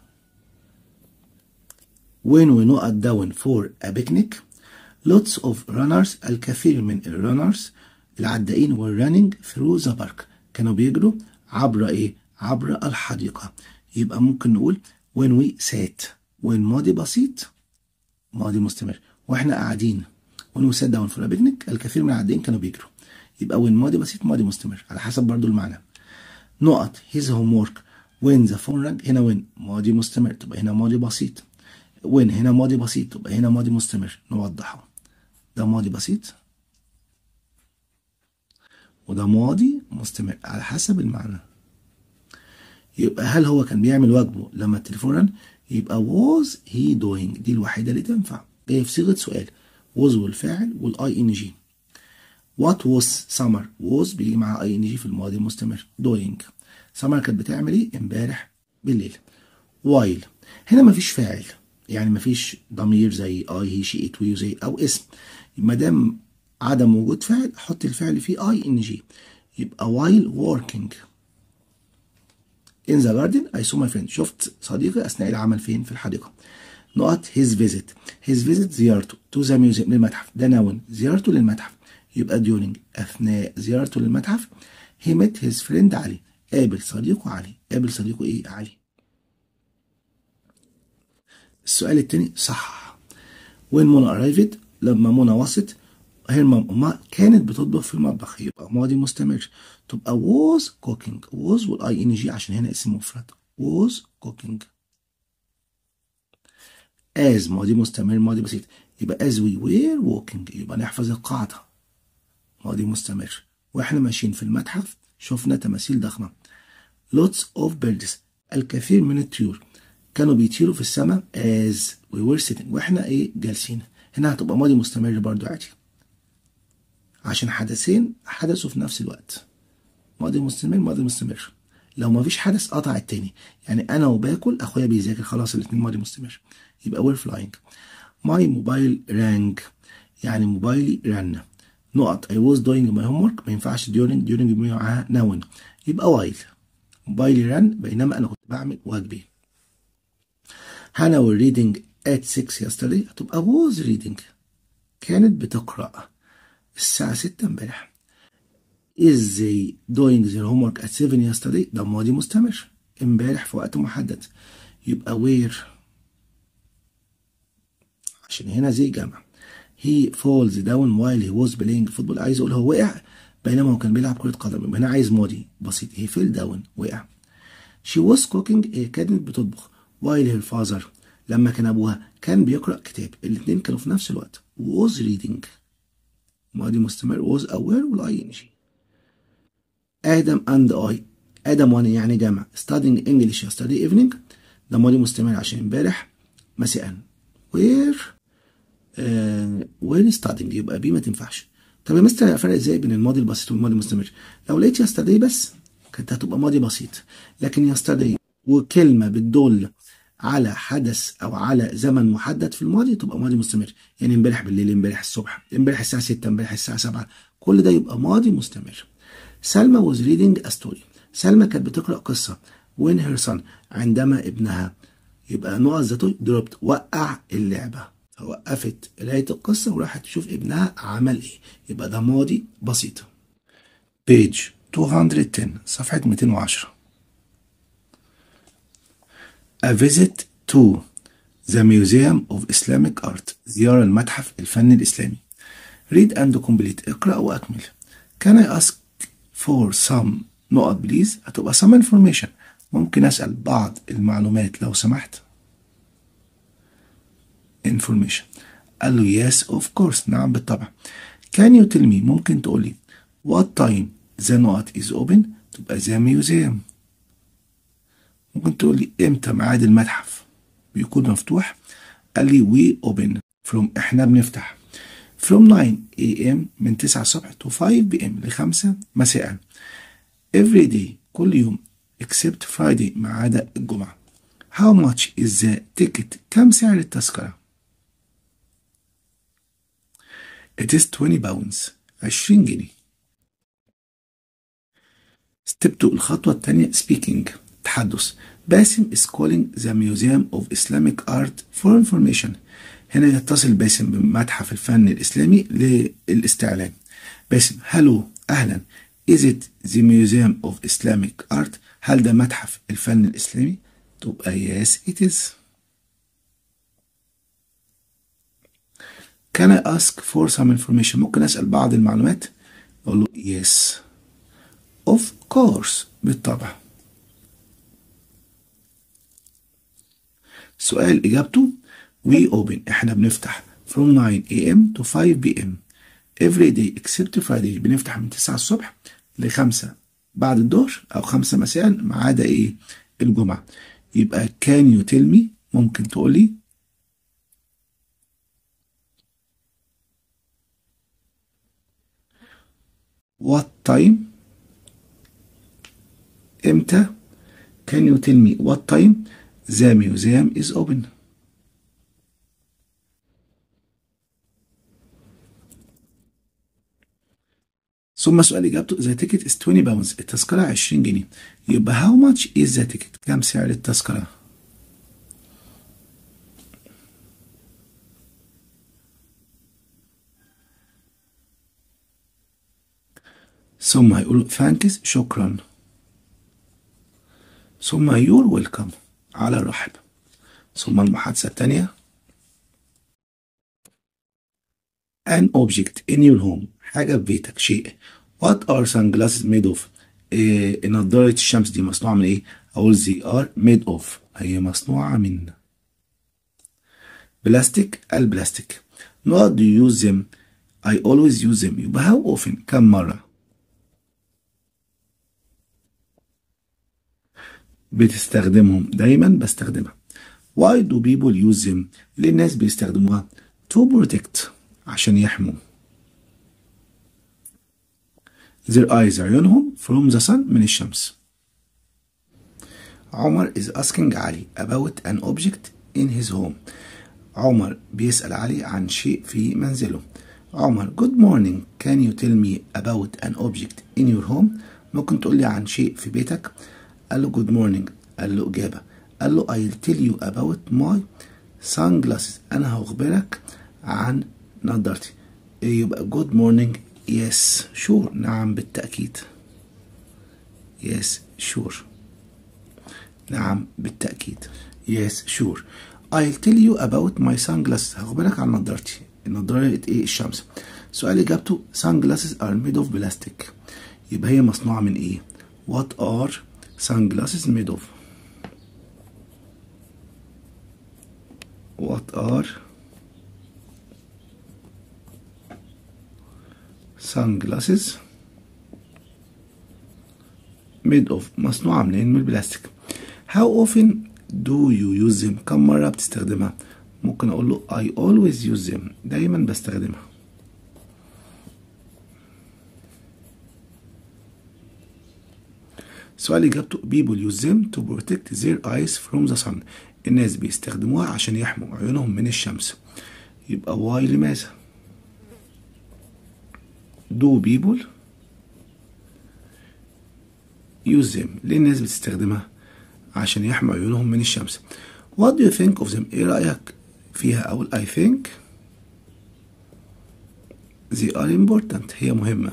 when we نقط down for a picnic lots of runners الكثير من الرانرز العدائين were running through the park كانوا بيجروا عبر ايه عبر الحديقة يبقى ممكن نقول when we sat when ماضي بسيط ماضي مستمر واحنا قاعدين when we sat down for a picnic الكثير من العادين كانوا بيجروا يبقى when ماضي بسيط ماضي مستمر على حسب برضو المعنى نقط his homework when the phone rang هنا when ماضي مستمر تبقى هنا ماضي بسيط when هنا ماضي بسيط تبقى هنا ماضي مستمر نوضحه ده ماضي بسيط وده ماضي مستمر على حسب المعنى يبقى هل هو كان بيعمل واجبه لما التليفون رن يبقى was he doing دي الوحيدة اللي تنفع جاي في صيغة سؤال was والفاعل والاي ان جي what was summer was بيجي مع اي ان جي في الماضي المستمر doing summer كانت بتعمل ايه امبارح بالليل while هنا مفيش فاعل يعني مفيش ضمير زي اي هي شي ات وي زي او اسم ما دام عدم وجود فاعل احط الفعل فيه اي ان جي يبقى while working in the garden I saw my friend شفت صديقي أثناء العمل فين في الحديقة نقط his visit his visit زيارته to the museum للمتحف ده نون زيارته للمتحف يبقى during أثناء زيارته للمتحف he met his friend علي قابل صديقه علي قابل صديقه إيه علي السؤال التاني صح when منى arrived لما منى وصلت هي ماما كانت بتطبخ في المطبخ يبقى ماضي مستمر تبقى was cooking was والاي ان جي عشان هنا اسم مفرد was cooking as ماضي مستمر ماضي بسيط يبقى as we were walking يبقى نحفظ القاعدة ماضي مستمر واحنا ماشيين في المتحف شفنا تماثيل ضخمة lots of birds الكثير من الطيور كانوا بيطيروا في السماء as we were sitting واحنا ايه جالسين هنا هتبقى ماضي مستمر برضو عادي عشان حدثين حدثوا في نفس الوقت ماضي مستمر ماضي مستمر لو ما فيش حدث قطع التاني يعني انا وباكل اخويا بيذاكر خلاص الاتنين ماضي مستمر يبقى وير فلاينج ماي موبايل رانج يعني موبايلي رن نقط I was doing my homework ما ينفعش during during معاها نون يبقى while موبايلي رن بينما انا كنت بعمل واجبي هانا were reading at 6 yesterday هتبقى was reading كانت بتقرأ الساعة 6 امبارح is they doing their homework at 7 yesterday ده ماضي مستمر امبارح في وقت محدد يبقى where عشان هنا زي جمع he falls down while he was playing football عايز اقول هو وقع بينما هو كان بيلعب كرة قدم يبقى هنا عايز ماضي بسيط he fell down وقع she was cooking هي كانت بتطبخ while her father لما كان ابوها كان بيقرأ كتاب الاتنين كانوا في نفس الوقت was reading ماضي مستمر was aware والاي ان جي آدم and I آدم وأنا يعني جمع studying English yesterday evening ده ماضي مستمر عشان امبارح مساء where uh, where studying يبقى بي ما تنفعش طب يا مستر افرق ازاي بين الماضي البسيط والماضي المستمر لو لقيت yesterday بس كانت هتبقى ماضي بسيط لكن yesterday وكلمة بتدل على حدث او على زمن محدد في الماضي تبقى ماضي مستمر يعني امبارح بالليل امبارح الصبح امبارح الساعة 6 امبارح الساعة 7 كل ده يبقى ماضي مستمر سلمى was reading a story سلمى كانت بتقرأ قصة when her son عندما ابنها يبقى نقط ذاته ضربت وقع اللعبة وقفت قراية القصة وراحت تشوف ابنها عمل ايه يبقى ده ماضي بسيط page 210 صفحة 210 A visit to the Museum of Islamic Art زيارة المتحف الفني الإسلامي read and complete اقرأ وأكمل Can I ask for some نقط بليز هتبقى some information ممكن أسأل بعض المعلومات لو سمحت information قال له yes of course نعم بالطبع can you tell me ممكن تقولي what time the نقط is open تبقى the museum ممكن تقولي امتى ميعاد المتحف بيكون مفتوح قال لي we open from احنا بنفتح from 9 a.m. من 9 الصبح to 5 p.m. ل 5 مساء every day كل يوم except Friday ما عدا الجمعة how much is the ticket كم سعر التذكرة it is 20 pounds 20 جنيه step 2 الخطوة الثانية speaking تحدث باسم is calling the Museum of Islamic Art for information هنا يتصل باسم بمتحف الفن الإسلامي للاستعلام باسم هلو أهلا Is it the Museum of Islamic Art هل ده متحف الفن الإسلامي تبقى yes it is Can I ask for some information ممكن أسأل بعض المعلومات أقول له yes of course بالطبع سؤال إجابته we open إحنا بنفتح from 9 a.m. to 5 p.m. every day except Friday بنفتح من 9 الصبح ل 5 بعد الظهر أو 5 مساء ما عدا إيه الجمعة يبقى can you tell me ممكن تقولي what time امتى can you tell me what time the museum is open ثم سؤال إجابته the ticket is 20 pounds التذكرة 20 جنيه يبقى how much is the ticket كم سعر التذكرة ثم هيقول thanks شكرا ثم you're welcome على الرحب ثم المحادثة الثانية an object in your home حاجة في بيتك شيء what are sunglasses made of إيه نظارة الشمس دي مصنوعة من ايه أقول they are made of هي مصنوعة من بلاستيك البلاستيك not do you use them I always use them يبقى how often كم مرة بتستخدمهم دايما بستخدمها why do people use them ليه الناس بيستخدموها to protect عشان يحموا their eyes عيونهم from the sun من الشمس عمر is asking علي about an object in his home عمر بيسأل علي عن شيء في منزله عمر good morning can you tell me about an object in your home ممكن تقول لي عن شيء في بيتك قال له good morning قال له إجابة قال له I'll tell you about my sunglasses أنا هخبرك عن نظارتي يبقى good morning yes sure نعم بالتأكيد yes sure نعم بالتأكيد yes sure I'll tell you about my sunglasses هخبرك عن نظارتي نظارة ايه الشمس سؤال إجابته sunglasses are made of plastic يبقى هي مصنوعة من ايه what are sunglasses made of what are sunglasses made of مصنوعة منين من البلاستيك how often do you use them كم مرة بتستخدمها ممكن أقول له I always use them دايما بستخدمها سؤال إجابته people use them to protect their eyes from the sun الناس بيستخدموها عشان يحموا عيونهم من الشمس يبقى why لماذا do people use them ليه الناس بتستخدمها عشان يحموا عيونهم من الشمس what do you think of them ايه رأيك فيها أقول I think they are important هي مهمة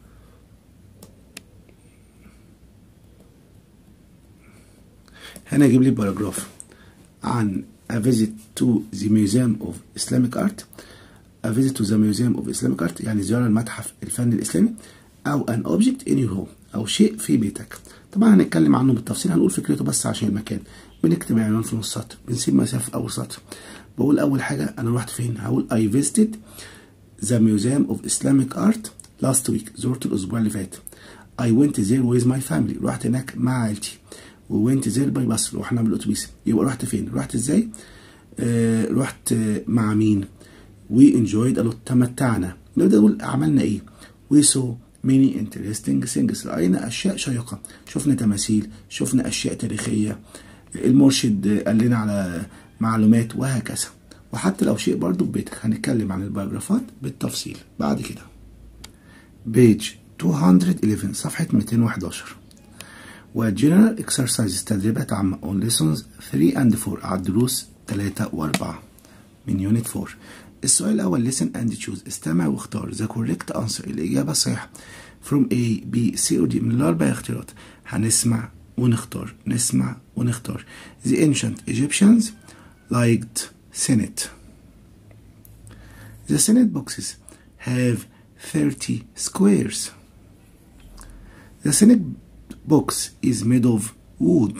هنا يجيب لي باراجراف عن a visit to the museum of Islamic art a visit to the museum of Islamic art يعني زيارة المتحف الفني الإسلامي أو an object in your home أو شيء في بيتك طبعا هنتكلم عنه بالتفصيل هنقول فكرته بس عشان المكان بنكتب عنوان في نص سطر بنسيب مسافة في أول سطر بقول أول حاجة أنا رحت فين هقول I visited the museum of Islamic art last week زرت الأسبوع اللي فات I went there with my family رحت هناك مع عائلتي وwent there باي باص رحنا بالأتوبيس يبقى رحت فين رحت ازاي آه رحت مع مين we enjoyed a lot تمتعنا نقدر نقول عملنا ايه we saw many interesting things رأينا أشياء شيقة شفنا تماثيل شفنا أشياء تاريخية المرشد قال لنا على معلومات وهكذا وحتى لو شيء برضو في بيتك هنتكلم عن الباراجرافات بالتفصيل بعد كده بيج 211 صفحة 211 وجنرال اكسرسايز تدريبات عامة on lessons 3 and 4 على الدروس 3 و4 من يونت 4 السؤال الأول listen and choose استمع واختار the correct answer الإجابة الصحيحة from A B C or D من الأربع اختيارات هنسمع ونختار نسمع ونختار The ancient Egyptians liked Senate The Senate boxes have 30 squares. The Senate box is made of wood.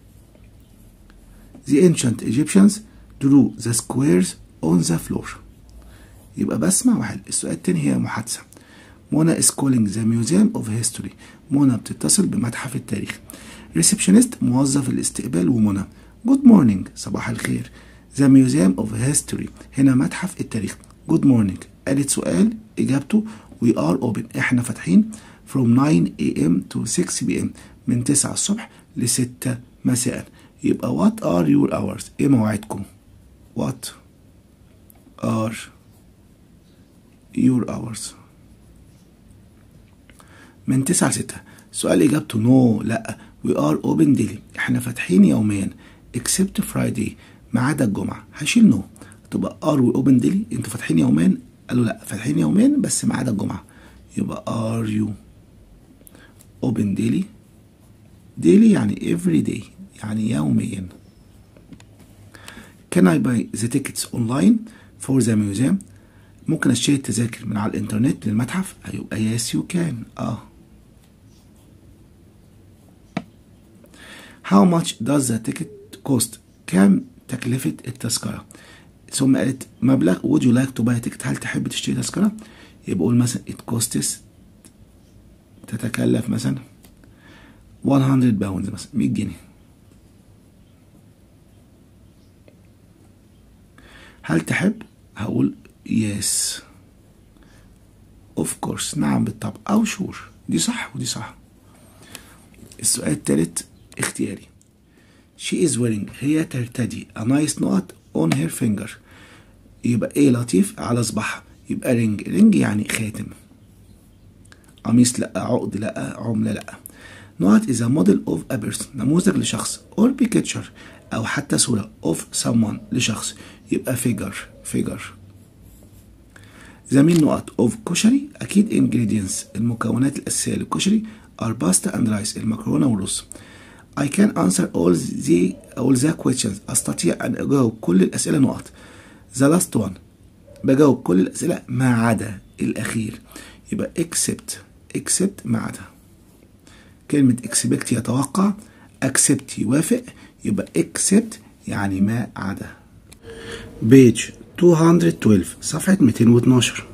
The ancient Egyptians drew the squares on the floor. يبقى بسمع وحل السؤال التاني هي محادثة منى is calling the museum of history منى بتتصل بمتحف التاريخ receptionist موظف الاستقبال ومنى good morning صباح الخير the museum of history هنا متحف التاريخ good morning قالت سؤال إجابته we are open إحنا فاتحين from 9 a.m. to 6 p.m. من 9 الصبح ل 6 مساء يبقى what are your hours إيه مواعيدكم what are your hours من 9 ل 6 سؤال إجابته no لا we are open daily إحنا فاتحين يوميا except Friday ما عدا الجمعة هشيل نو تبقى ار واوبن ديلي انتوا فاتحين يومين قالوا لا فاتحين يومين بس ما عدا الجمعة يبقى ار يو اوبن ديلي ديلي يعني every day يعني يوميا Can I buy the tickets online for the museum ممكن اشتري التذاكر من على الانترنت للمتحف هيبقى yes you can اه How much does the ticket cost كام تكلفة التذكرة ثم قالت مبلغ would you like to buy a ticket هل تحب تشتري تذكرة يبقى قول مثلا it costs تتكلف مثلا 100 باوند مثلا 100 جنيه هل تحب هقول yes of course نعم بالطبع أو sure دي صح ودي صح السؤال التالت اختياري she is wearing هي ترتدي a nice knot on her finger يبقى ايه لطيف على صباعها يبقى رينج رينج يعني خاتم قميص لا عقد لا عملة لا not is a model of a person نموذج لشخص or picture أو حتى صورة of someone لشخص يبقى figure figure زميل نقط of كشري أكيد ingredients المكونات الأساسية للكشري are pasta and rice المكرونة والرز I can answer all the all the questions أستطيع أن أجاوب كل الأسئلة نقط the last one بجاوب كل الأسئلة ما عدا الأخير يبقى except except ما عدا كلمة expect يتوقع accept يوافق يبقى except يعني ما عدا page 212 صفحة 212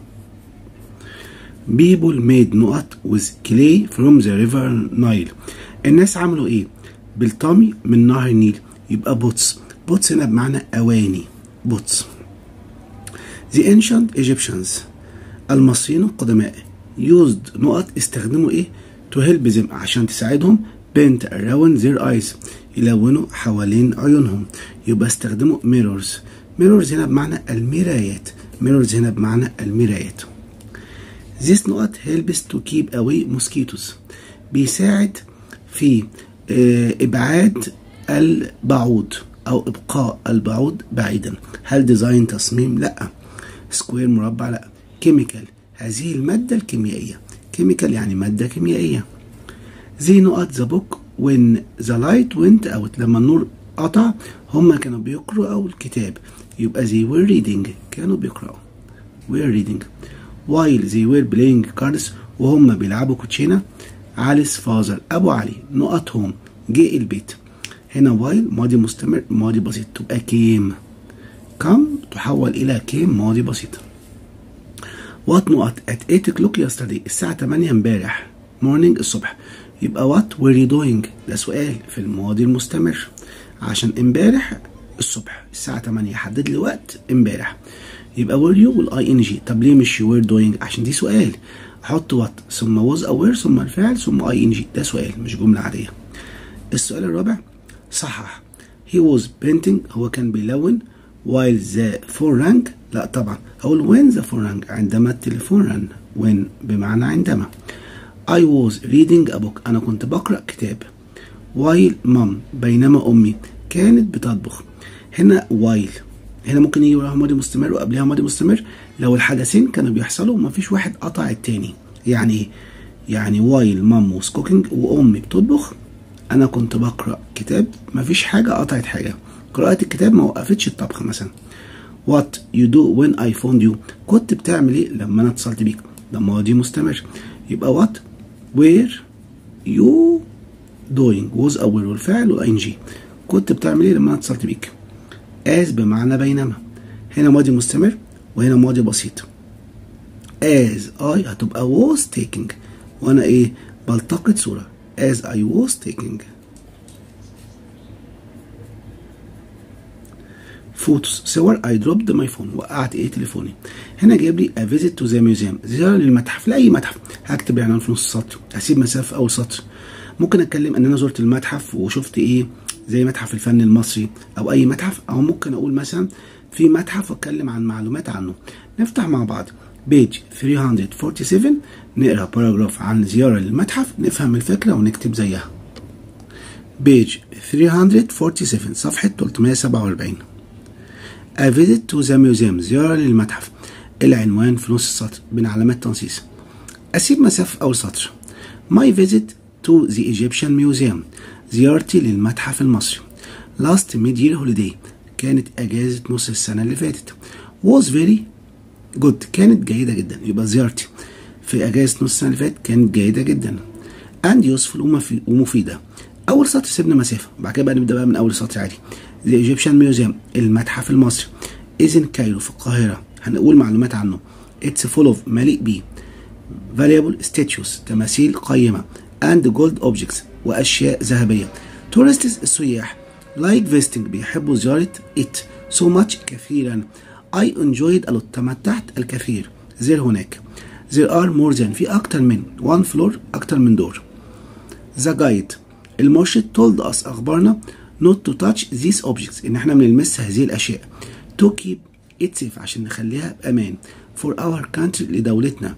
people made نقط with clay from the river Nile الناس عملوا ايه بالطمي من نهر النيل يبقى بوتس بوتس هنا بمعنى أواني بوتس The ancient Egyptians المصريين القدماء used نقط استخدموا ايه to help them عشان تساعدهم paint around their eyes يلونوا حوالين عيونهم يبقى استخدموا mirrors mirrors هنا بمعنى المرايات mirrors هنا بمعنى المرايات This نقط helps to keep away mosquitoes بيساعد في إبعاد البعوض أو إبقاء البعوض بعيدا هل ديزاين تصميم؟ لأ سكوير مربع لأ كيميكال هذه المادة الكيميائية كيميكال يعني مادة كيميائية زي نقط ذا بوك when the light went out لما النور قطع هما كانوا بيقرأوا الكتاب يبقى they were reading كانوا بيقرأوا were reading while they were playing cards وهم بيلعبوا كوتشينة علي's فازر أبو علي نقط هوم جه البيت هنا وايل ماضي مستمر ماضي بسيط تبقى كيم كم تحول إلى كيم ماضي بسيط وات نقط at 8 o'clock yesterday الساعة 8 امبارح morning الصبح يبقى وات were you doing ده سؤال في الماضي المستمر عشان امبارح الصبح الساعة 8 حدد لي وقت امبارح يبقى were you والاي ان جي طب ليه مش you were doing عشان دي سؤال احط وات ثم was aware ثم الفعل ثم اي ان جي ده سؤال مش جملة عادية السؤال الرابع صحح he was painting هو كان بيلون while the phone rang لا طبعا هقول when the phone rang عندما التليفون رن when بمعنى عندما I was reading a book أنا كنت بقرأ كتاب while mom بينما أمي كانت بتطبخ هنا while هنا ممكن يجي وراها ماضي مستمر وقبلها ماضي مستمر لو الحدثين كانوا بيحصلوا ومفيش واحد قطع التاني يعني ايه؟ يعني while mom was cooking وأمي بتطبخ أنا كنت بقرأ كتاب مفيش حاجة قطعت حاجة قراءة الكتاب ما وقفتش الطبخ مثلا what you do when I phoned you كنت بتعمل ايه لما انا اتصلت بيك ده ماضي مستمر يبقى what were you doing was أول والفعل والاي جي كنت بتعمل ايه لما انا اتصلت بيك as بمعنى بينما هنا ماضي مستمر وهنا ماضي بسيط as I هتبقى was taking وانا ايه بلتقط صورة as I was taking فوتوس صور I dropped my phone وقعت ايه تليفوني هنا جايب لي a visit to the museum زيارة للمتحف لأي متحف هكتب العنوان في نص السطر هسيب مسافة في أول سطر ممكن اتكلم ان انا زرت المتحف وشفت ايه زي متحف الفن المصري او اي متحف او ممكن اقول مثلا في متحف واتكلم عن معلومات عنه نفتح مع بعض بيج 347 نقرا باراجراف عن زيارة للمتحف نفهم الفكرة ونكتب زيها بيج 347 صفحة 347 A visit to the museum زيارة للمتحف العنوان في نص السطر بين علامات تنصيص أسيب مسافة في أول سطر My visit to the Egyptian Museum زيارتي للمتحف المصري Last mid-year holiday كانت أجازة نص السنة اللي فاتت was very good كانت جيدة جدا يبقى زيارتي في أجازة نص السنة اللي فاتت كانت جيدة جدا and useful ومفيدة أول سطر سيبنا مسافة بعد كده بقى نبدأ بقى من أول سطر عادي The Egyptian Museum المتحف المصري is in كايرو في القاهرة هنقول معلومات عنه It's full of مليء بيه valuable statues تماثيل قيمة and gold objects وأشياء ذهبية tourists السياح like visiting بيحبوا زيارة it so much كثيرا I enjoyed a lot تمتعت الكثير زير هناك there are more than في أكتر من one floor أكتر من دور the guide المرشد told us أخبرنا not to touch these objects إن احنا بنلمس هذه الأشياء to keep it safe عشان نخليها بأمان for our country لدولتنا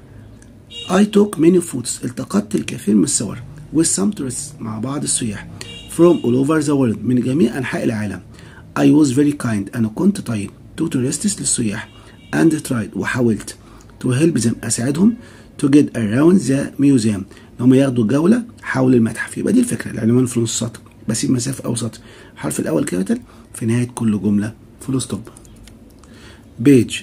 I took many photos التقطت الكثير من الصور with some tourists مع بعض السياح from all over the world من جميع أنحاء العالم I was very kind أنا كنت طيب to tourists للسياح and tried وحاولت to help them أساعدهم to get around the museum إن هم ياخدوا جولة حول المتحف يبقى دي الفكرة العنوان في نص سطر بسيب مسافة أو سطر الحرف الأول كابيتال في نهاية كل جملة فول ستوب بيج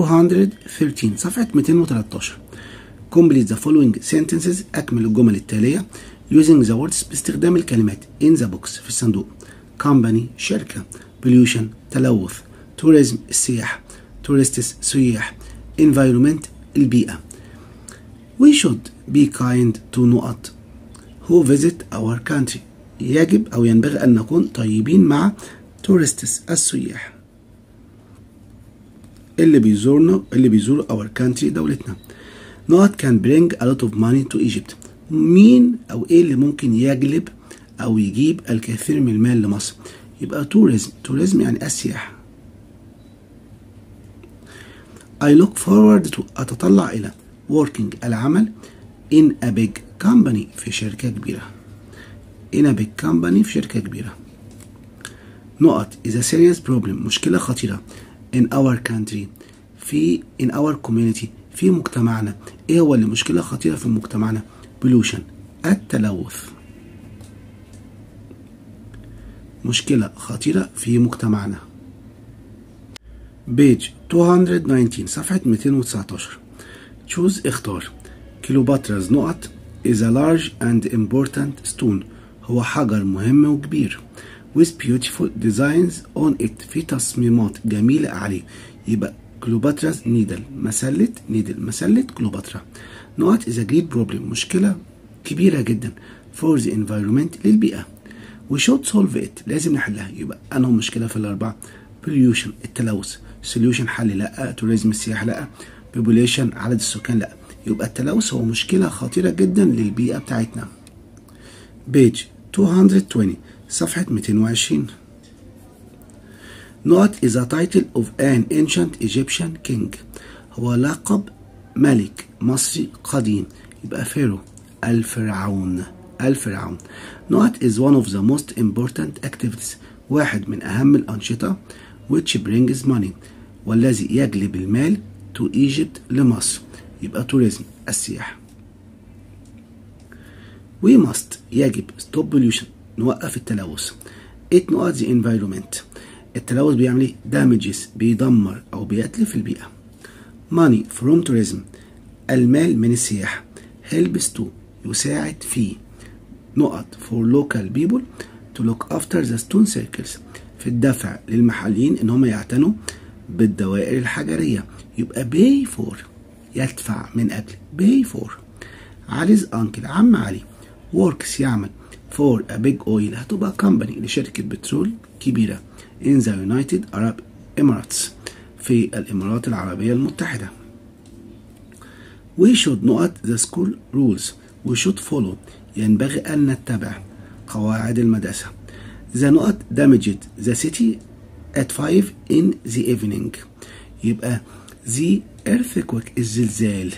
213 صفحة 213 complete the following sentences أكمل الجمل التالية using the words باستخدام الكلمات in the box في الصندوق company شركة pollution تلوث tourism السياحة tourists سياح environment البيئة we should be kind to نقط who visit our country يجب أو ينبغي أن نكون طيبين مع tourists السياح اللي بيزورنا اللي بيزور our country دولتنا نقط can bring a lot of money to Egypt مين أو إيه اللي ممكن يجلب أو يجيب الكثير من المال لمصر يبقى tourism tourism يعني السياحة I look forward to أتطلع إلى working العمل in a big company في شركة كبيرة in a big company في شركة كبيرة نقط is a serious problem مشكلة خطيرة in our country في in our community في مجتمعنا ايه هو اللي مشكلة خطيرة في مجتمعنا pollution التلوث مشكلة خطيرة في مجتمعنا بيج 219 صفحة 219 choose اختار كيلوباتراز نقط is a large and important stone هو حجر مهم وكبير with beautiful designs on it في تصميمات جميلة عليه يبقى كليوباترا's نيدل مسلة نيدل مسلة كليوباترا نقط is a great problem مشكلة كبيرة جدا for the environment للبيئة we should solve it لازم نحلها يبقى أنا مشكلة في الأربعة pollution التلوث solution حل لا tourism السياحة لا population عدد السكان لا يبقى التلوث هو مشكلة خطيرة جدا للبيئة بتاعتنا بيج 220 صفحة 220 نقط is a title of an ancient Egyptian king هو لقب ملك مصري قديم يبقى فيرو الفرعون الفرعون نقط is one of the most important activities واحد من أهم الأنشطة which brings money والذي يجلب المال to Egypt لمصر يبقى tourism السياحة we must يجب stop pollution نوقف التلوث it نقط the environment التلوث بيعمل ايه damages بيدمر او بيتلف البيئة money from tourism المال من السياحة helps to يساعد في نقط for local people to look after the stone circles في الدفع للمحليين ان هم يعتنوا بالدوائر الحجرية يبقى pay for يدفع من أجل pay for علي's uncle عم علي works يعمل for a big oil هتبقى company لشركة بترول كبيرة in the United Arab Emirates في الإمارات العربية المتحدة we should نقط the school rules we should follow ينبغي أن نتبع قواعد المدرسة the نقط damaged the city at 5 in the evening يبقى the earthquake الزلزال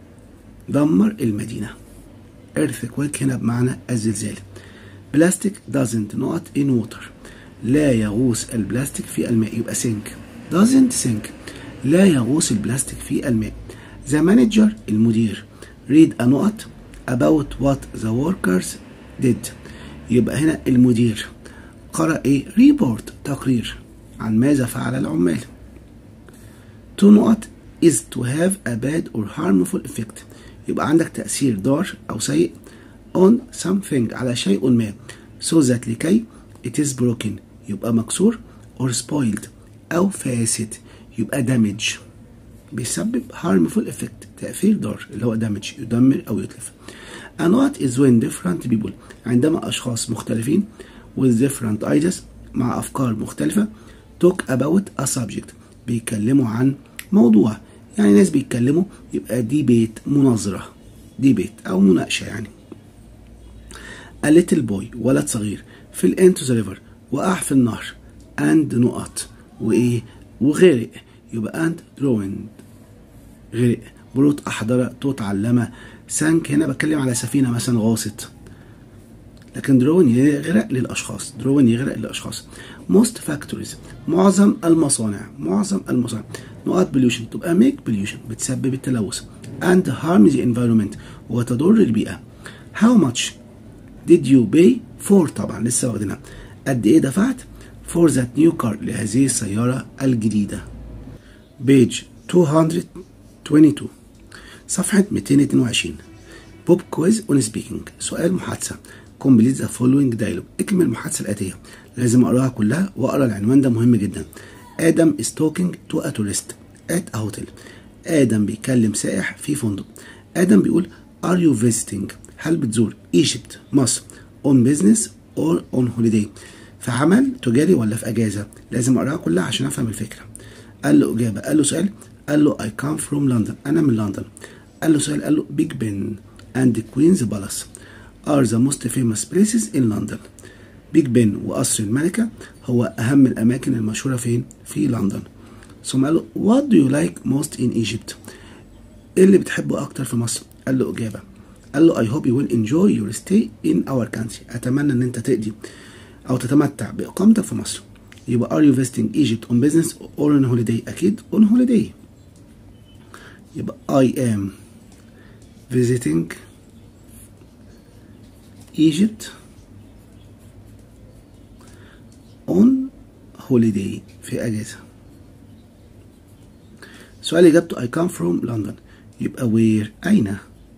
دمر المدينة earthquake هنا بمعنى الزلزال بلاستيك doesn't نقط in water لا يغوص البلاستيك في الماء يبقى sink doesn't sink لا يغوص البلاستيك في الماء the manager المدير read a نقط about what the workers did يبقى هنا المدير قرأ ايه report تقرير عن ماذا فعل العمال to نقط is to have a bad or harmful effect يبقى عندك تأثير ضار أو سيء on something على شيء ما so that لكي it is broken يبقى مكسور or spoiled أو فاسد يبقى damage بيسبب harmful effect تأثير ضار اللي هو damage يدمر أو يتلف a not is when different people عندما أشخاص مختلفين with different ideas مع أفكار مختلفة talk about a subject بيتكلموا عن موضوع يعني ناس بيتكلموا يبقى دي بيت مناظرة دي بيت أو مناقشة يعني a little boy ولد صغير في الانتو ذا ريفر وقع في النهر and نقط وإيه وغرق يبقى and drowned غرق بروت أحضر توت علمة سانك هنا بتكلم على سفينة مثلا غاصت لكن درون يغرق للأشخاص درون يغرق للأشخاص most factories معظم المصانع معظم المصانع نقط pollution تبقى make pollution بتسبب التلوث and harm the environment وتضر البيئة how much did you pay for طبعا لسه واخدينها قد ايه دفعت for that new car لهذه السيارة الجديدة page 222 صفحة 222 بوب كويز اون سبيكينج سؤال محادثة كومبليت ذا فولوينج دايلوج اكمل المحادثة الآتية لازم أقراها كلها وأقرا العنوان ده مهم جدا آدم is talking to a tourist at a hotel آدم بيكلم سائح في فندق آدم بيقول are you visiting هل بتزور ايجيبت مصر on business or on holiday في عمل تجاري ولا في أجازة لازم أقراها كلها عشان أفهم الفكرة قال له إجابة قال له سؤال قال له I come from London أنا من لندن قال له سؤال قال له Big Ben and Queen's Palace are the most famous places in London بيج بن وقصر الملكة هو أهم الأماكن المشهورة فين؟ في لندن ثم قال له What do you like most in Egypt؟ إيه اللي بتحبه أكتر في مصر؟ قال له إجابة قال له I hope you will enjoy your stay in our country أتمنى إن أنت تقضي أو تتمتع بإقامتك في مصر يبقى are you visiting Egypt on business or on holiday؟ أكيد on holiday يبقى I am visiting Egypt on holiday في أجازة سؤال إجابته I come from London يبقى where أين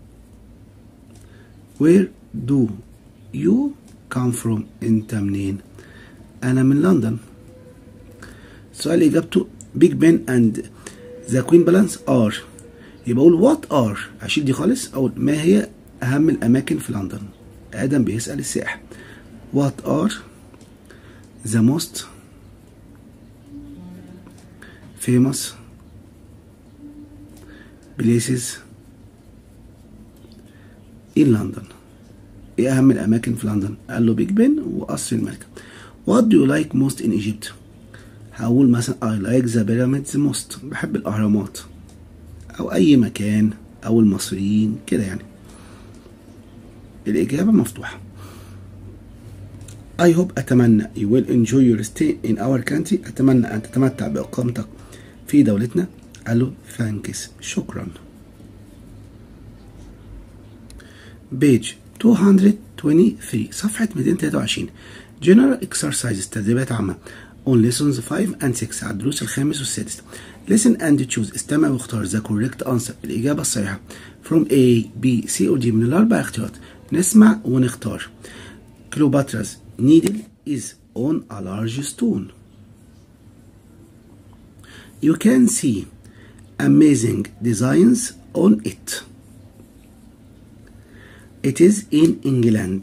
where do you come from أنت منين أنا من لندن سؤال إجابته Big Ben and the Queen Balance are يبقى أقول what are هشيل دي خالص أقول ما هي أهم الأماكن في لندن آدم بيسأل السائح what are the most famous places in London ايه اهم الاماكن في لندن قال له بيج بن وقصر الملكه what do you like most in Egypt هقول مثلا I like the pyramids most بحب الاهرامات او اي مكان او المصريين كده يعني الاجابه مفتوحه I hope أتمنى you will enjoy your stay in our country أتمنى أن تتمتع بإقامتك في دولتنا قال له thanks شكرا page 223 صفحة 223 general exercises تدريبات عامة on lessons 5 and 6 على الدروس الخامس والسادس listen and choose استمع واختار the correct answer الإجابة الصحيحة from A B C or D من الأربع اختيارات نسمع ونختار Cleopatra's needle is on a large stone you can see amazing designs on it it is in England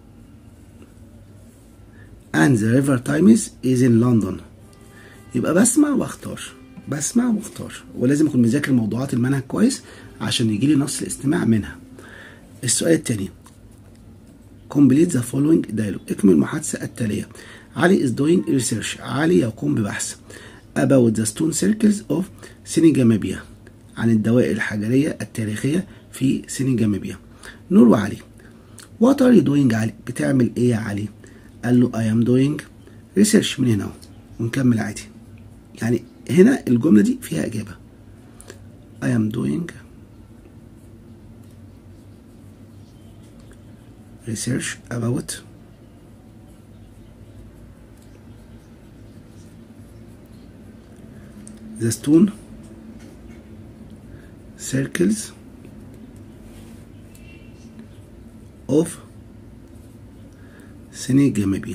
and the river Thames is in London يبقى بسمع واختار بسمع واختار ولازم اكون مذاكر موضوعات المنهج كويس عشان يجي لي نص الاستماع منها السؤال التاني complete the following dialogue اكمل المحادثة التالية علي is doing research علي يقوم ببحث about the stone circles of Senegamibia عن الدوائر الحجرية التاريخية في سينيجاميبيا نور وعلي what are you doing علي بتعمل ايه يا علي قال له I am doing research من هنا ونكمل عادي يعني هنا الجملة دي فيها إجابة I am doing research about the stone circles of Senegamibia.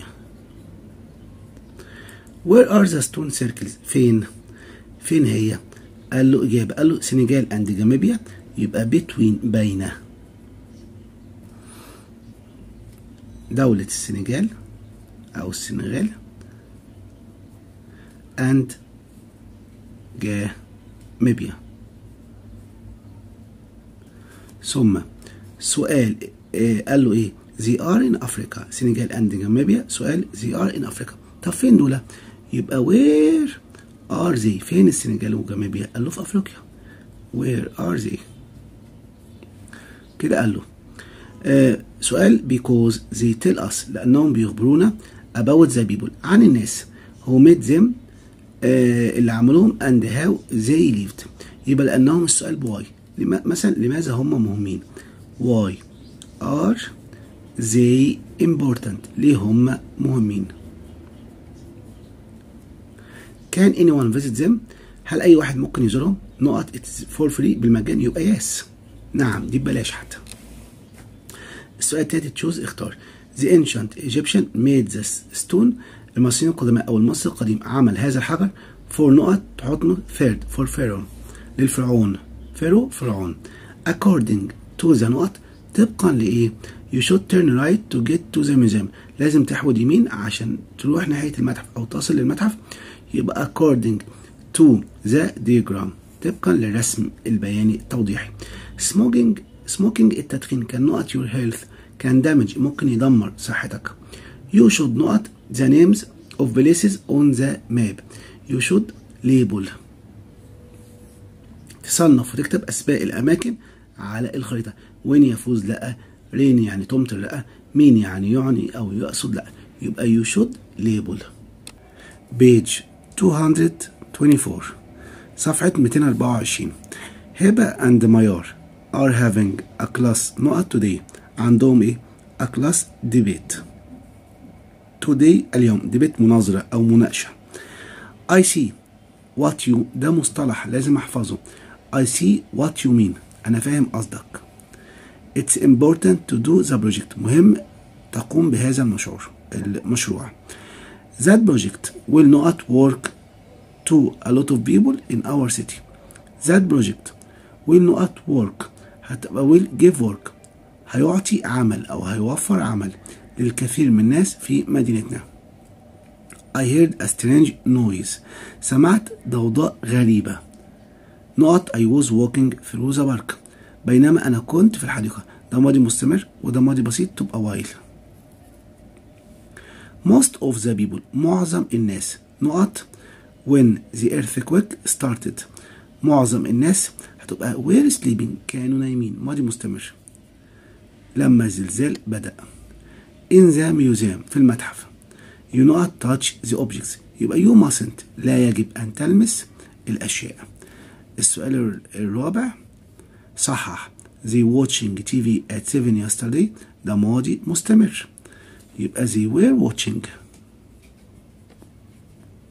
Where are the stone circles? فين؟ فين هي؟ قال له إجابة قال له سنغال أند جامبيا يبقى between بين دولة السنغال أو السنغال and جامبيا ثم سؤال آه قال له ايه they are in Africa سنغال and جامبيا سؤال they are in Africa طب فين دول يبقى where are they فين السنغال وجامبيا قال له في افريقيا where are they كده قال له آه سؤال because they tell us لانهم بيخبرونا about the people عن الناس who made them آه اللي عملوهم and how they lived يبقى لانهم السؤال بواي لما مثلا لماذا هم مهمين why are they important ليه هم مهمين can anyone visit them هل اي واحد ممكن يزورهم نقط it's for free بالمجان يبقى yes نعم دي ببلاش حتى السؤال التالت تشوز اختار the ancient Egyptian made the stone المصريين القدماء او المصري القديم عمل هذا الحجر for نقط تحط له third for pharaoh للفرعون فيرو فرعون according to the نقط طبقا لايه you should turn right to get to the museum لازم تحود يمين عشان تروح ناحية المتحف او تصل للمتحف يبقى according to the diagram طبقا للرسم البياني التوضيحي smoking smoking التدخين كان نقط your health كان damage ممكن يدمر صحتك you should نقط the names of places on the map you should label تصنف وتكتب أسماء الأماكن على الخريطة وين يفوز لأ رين يعني تمطر لأ مين يعني يعني أو يقصد لأ يبقى you should label page 224 صفحة 224 هبة and ميار are having a class نقط today عندهم ايه a class debate today اليوم debate مناظرة أو مناقشة I see what you ده مصطلح لازم أحفظه I see what you mean أنا فاهم قصدك It's important to do the project مهم تقوم بهذا المشروع المشروع That project will not work to a lot of people in our city That project will not work هتبقى will give work هيعطي عمل أو هيوفر عمل للكثير من الناس في مدينتنا I heard a strange noise سمعت ضوضاء غريبة نقط I was walking through the park بينما أنا كنت في الحديقة ده ماضي مستمر وده ماضي بسيط تبقى while most of the people معظم الناس نقط when the earthquake started معظم الناس هتبقى were sleeping كانوا نايمين ماضي مستمر لما الزلزال بدأ in the museum في المتحف you not touch the objects يبقى you mustn't لا يجب أن تلمس الأشياء السؤال الرابع صحح they watching TV at 7 yesterday ده ماضي مستمر يبقى they were watching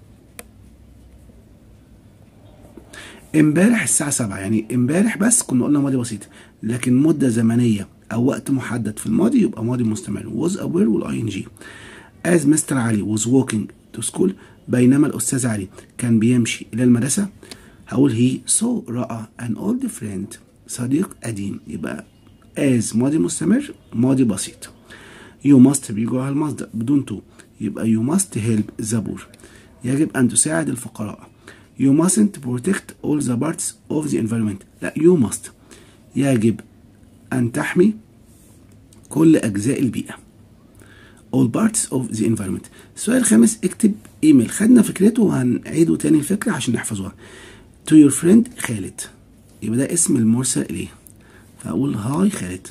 امبارح الساعة 7 يعني امبارح بس كنا قلنا ماضي بسيط لكن مدة زمنية أو وقت محدد في الماضي يبقى ماضي مستمر was aware والاي ان جي as Mr. علي was walking to school بينما الأستاذ علي كان بيمشي إلى المدرسة هقول he saw رأى an old friend صديق قديم يبقى as ماضي مستمر ماضي بسيط you must بيجي وراها المصدر بدون تو يبقى you must help the poor يجب أن تساعد الفقراء you mustn't protect all the parts of the environment لا you must يجب أن تحمي كل أجزاء البيئة all parts of the environment السؤال الخامس اكتب ايميل خدنا فكرته وهنعيده تاني الفكرة عشان نحفظوها to your friend خالد يبقى ده اسم المرسل إليه فأقول هاي خالد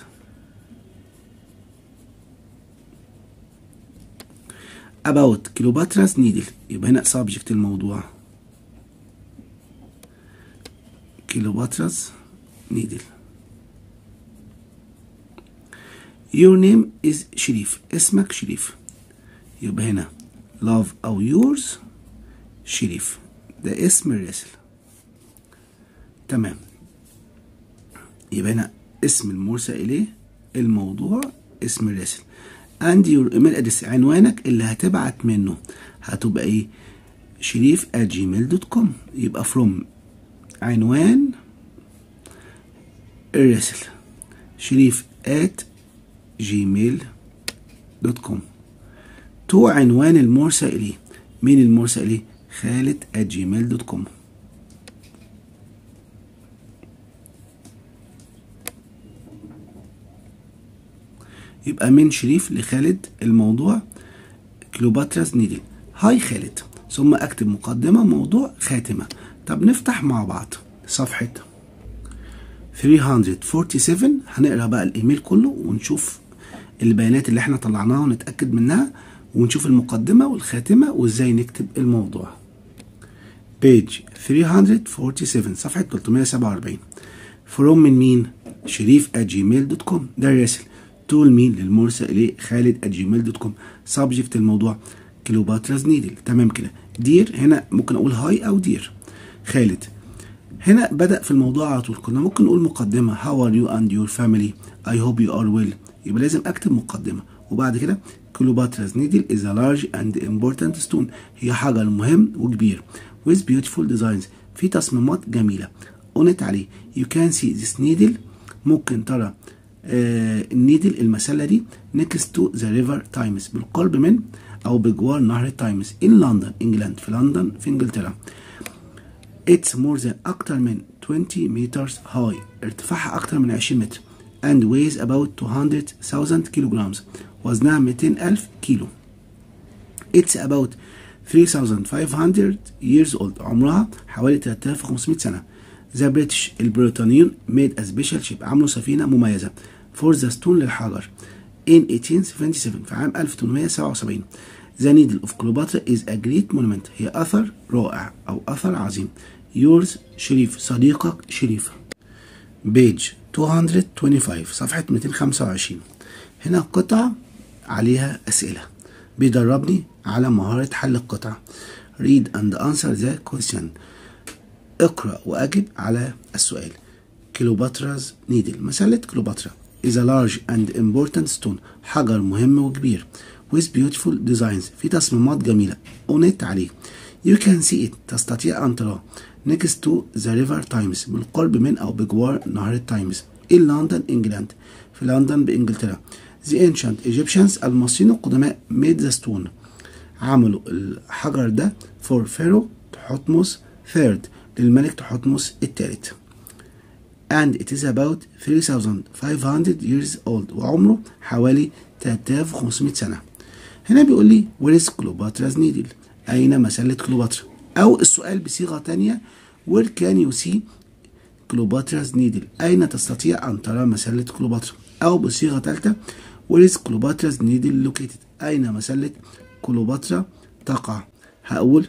about كليوباترا's needle يبقى هنا subject الموضوع كليوباترا's needle your name is شريف اسمك شريف يبقى هنا love أو yours شريف ده اسم الراسل تمام يبقى هنا اسم المرسل إليه الموضوع اسم الراسل and your email address عنوانك اللي هتبعت منه هتبقى ايه شريف at gmail.com يبقى from عنوان الرسل شريف at gmail.com تو عنوان المرسل إليه مين المرسل إليه خالد at gmail.com يبقى من شريف لخالد الموضوع كليوباترا's نيدل هاي خالد ثم اكتب مقدمة موضوع خاتمة طب نفتح مع بعض صفحة 347 هنقرا بقى الايميل كله ونشوف البيانات اللي احنا طلعناها ونتأكد منها ونشوف المقدمة والخاتمة وازاي نكتب الموضوع page 347 صفحة 347 from من مين شريف at gmail.com ده الراسل تول مين للمرسل اليه خالد جيميل دوت كوم سبجكت الموضوع كليوباترا's نيدل تمام كده دير هنا ممكن اقول هاي او دير خالد هنا بدأ في الموضوع على طول كنا ممكن نقول مقدمة how are you and your family I hope you are well يبقى لازم اكتب مقدمة وبعد كده كليوباترا's نيدل is a large and important stone هي حجر مهم وكبير with beautiful designs في تصميمات جميلة قنت عليه you can see this needle ممكن ترى آه النيدل المسلة دي next to the river تايمز بالقرب من أو بجوار نهر التايمز in لندن إنجلاند في لندن في إنجلترا It's more than أكتر من 20 meters high ارتفاعها أكتر من 20 متر and weighs about 200,000 kilograms وزنها 200,000 كيلو It's about 3500 years old عمرها حوالي 3500 سنة ذا بريتش البريطانيون ميد ا سبيشال شيب عملوا سفينه مميزه فور ذا ستون للحجر in 1877 في عام 1877 ذا نيدل اوف كليوباترا از ا جريت مونومنت هي اثر رائع او اثر عظيم يورز شريف صديقك شريف بيج 225 صفحة 225 هنا قطعة عليها أسئلة بيدربني على مهارة حل القطع read and answer the question اقرأ وأجب على السؤال كليوباترا's نيدل مسلة كليوباترا is a large and important stone حجر مهم وكبير with beautiful designs في تصميمات جميلة أونت عليه you can see it تستطيع أن تراه next to the river Thames بالقرب من أو بجوار نهر التايمز in London إنجلاند في لندن بإنجلترا the ancient Egyptians المصريين القدماء made the stone عملوا الحجر ده for Pharaoh تحتمس third للملك تحتمس الثالث and it is about 3500 years old وعمره حوالي 3500 سنة هنا بيقول لي where is Cleopatra's needle أين مسلة كليوباترا أو السؤال بصيغة تانية where can you see Cleopatra's needle أين تستطيع أن ترى مسلة كليوباترا أو بصيغة ثالثة where is Cleopatra's needle located أين مسلة كليوباترا تقع هقول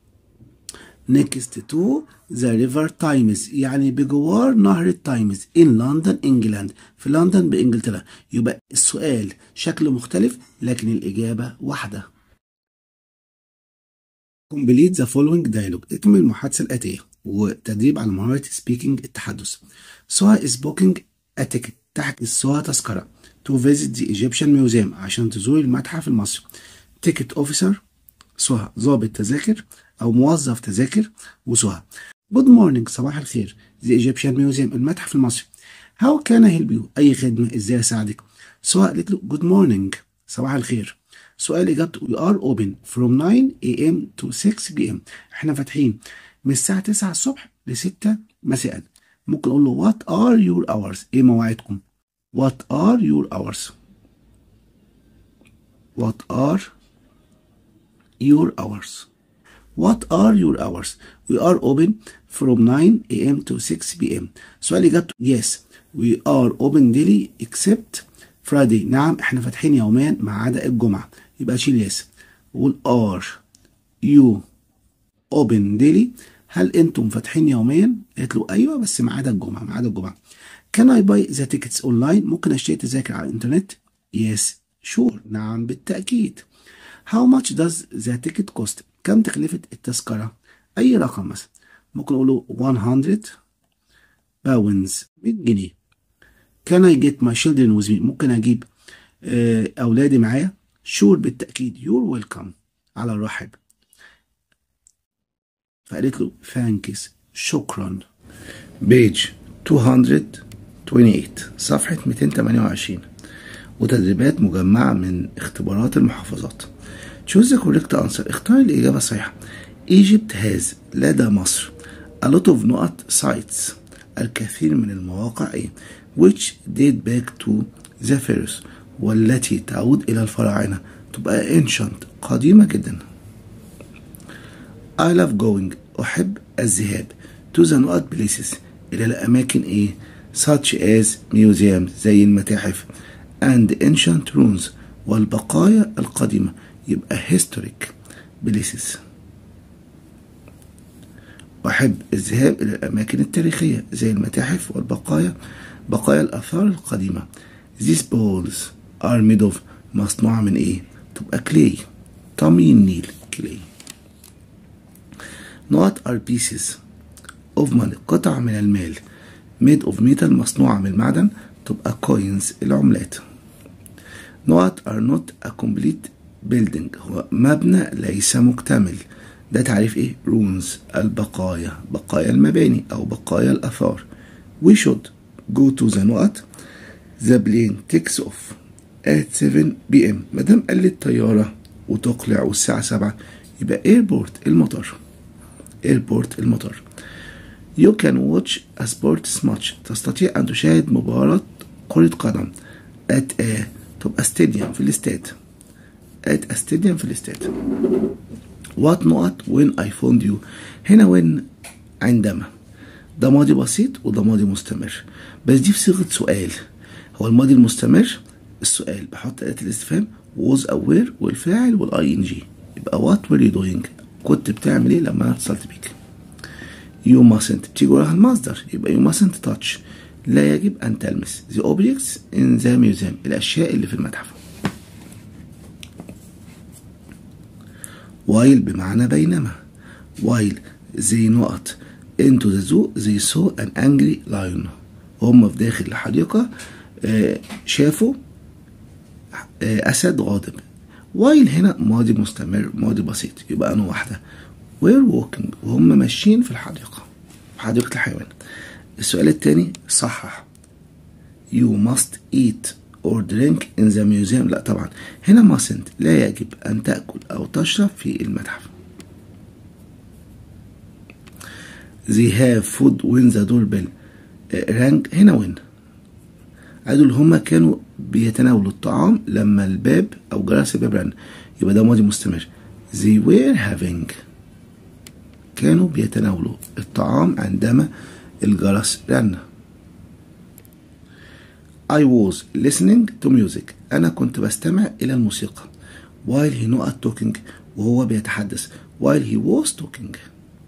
next to the river Thames يعني بجوار نهر التايمز in لندن انجلاند في لندن بانجلترا يبقى السؤال شكله مختلف لكن الإجابة واحدة complete the following dialogue اكمل المحادثة الآتية وتدريب على مهارة سبيكينج التحدث سوا is booking a ticket تحجز سوا تذكرة to visit the Egyptian Museum عشان تزور المتحف المصري ticket officer سوا ضابط تذاكر أو موظف تذاكر وسوا Good morning صباح الخير The Egyptian Museum المتحف المصري How can I help you أي خدمة إزاي أساعدك سواء قالت له Good morning صباح الخير سؤال إجابته We are open from 9 a.m. to 6 p.m. إحنا فاتحين من الساعة 9 الصبح ل 6 مساء ممكن أقول له What are your hours إيه مواعيدكم What are your hours What are your hours What are your hours We are open from 9 a.m. to 6 p.m. سؤال إجابته Yes we are open daily except Friday نعم احنا فاتحين يوميا ما عدا الجمعة يبقى شيل yes وقول are you open daily هل انتم فاتحين يوميا؟ قالت له ايوه بس ما عدا الجمعة ما عدا الجمعة Can I buy the tickets online؟ ممكن اشتري تذاكر على الانترنت؟ Yes sure نعم بالتأكيد How much does the ticket cost؟ كم تكلفة التذكرة؟ أي رقم مثلا ممكن أقول له 100 pounds 100 جنيه Can I get my children with me ممكن أجيب آه، أولادي معايا sure بالتأكيد you're welcome على الرحب فقالت له thanks شكرا page 228 صفحة 228 وتدريبات مجمعة من اختبارات المحافظات choose the correct answer اختار الإجابة الصحيحة Egypt has لدى مصر a lot of نقط sites الكثير من المواقع إيه which date back to the pharaohs والتي تعود إلى الفراعنة تبقى ancient قديمة جدا I love going أحب الذهاب to the نقط places إلى الأماكن إيه such as museums زي المتاحف and ancient ruins والبقايا القديمة يبقى historic places أحب الذهاب إلى الأماكن التاريخية زي المتاحف والبقايا بقايا الآثار القديمة These balls are made of مصنوعة من إيه؟ تبقى clay طمي النيل clay Not are pieces of money قطع من المال made of metal مصنوعة من المعدن تبقى coins العملات Not are not a complete building هو مبنى ليس مكتمل ده تعريف ايه ruins البقايا بقايا المباني او بقايا الاثار we should go to the نقط the plane takes off at 7 p.m. مادام قال الطيارة وتقلع والساعة 7 يبقى airport المطار airport المطار You can watch a sports match تستطيع أن تشاهد مباراة كرة قدم at a تبقى stadium في الاستاد at a stadium في الاستاد What نقط when I found you هنا when عندما ده ماضي بسيط وده ماضي مستمر بس دي في صيغة سؤال هو الماضي المستمر السؤال بحط أداة الاستفهام was aware والفاعل والاي ان جي يبقى what were you doing كنت بتعمل ايه لما انا اتصلت بيك you mustn't بتيجي وراها المصدر يبقى you mustn't touch لا يجب أن تلمس the objects in the museum الأشياء اللي في المتحف while بمعنى بينما while they نقط into the zoo they saw an angry lion هم في داخل الحديقة آه، شافوا آه، أسد غاضب while هنا ماضي مستمر ماضي بسيط يبقى أنا واحدة we're walking وهم ماشيين في الحديقة في حديقة الحيوان السؤال التاني صحح you must eat or drink in the museum لا طبعا هنا mustn't لا يجب أن تأكل أو تشرب في المتحف they have food when the doorbell rang هنا when عدول هما كانوا بيتناولوا الطعام لما الباب أو جرس الباب رن يبقى ده ماضي مستمر they were having كانوا بيتناولوا الطعام عندما الجرس رن I was listening to music أنا كنت بستمع إلى الموسيقى while he not talking وهو بيتحدث while he was talking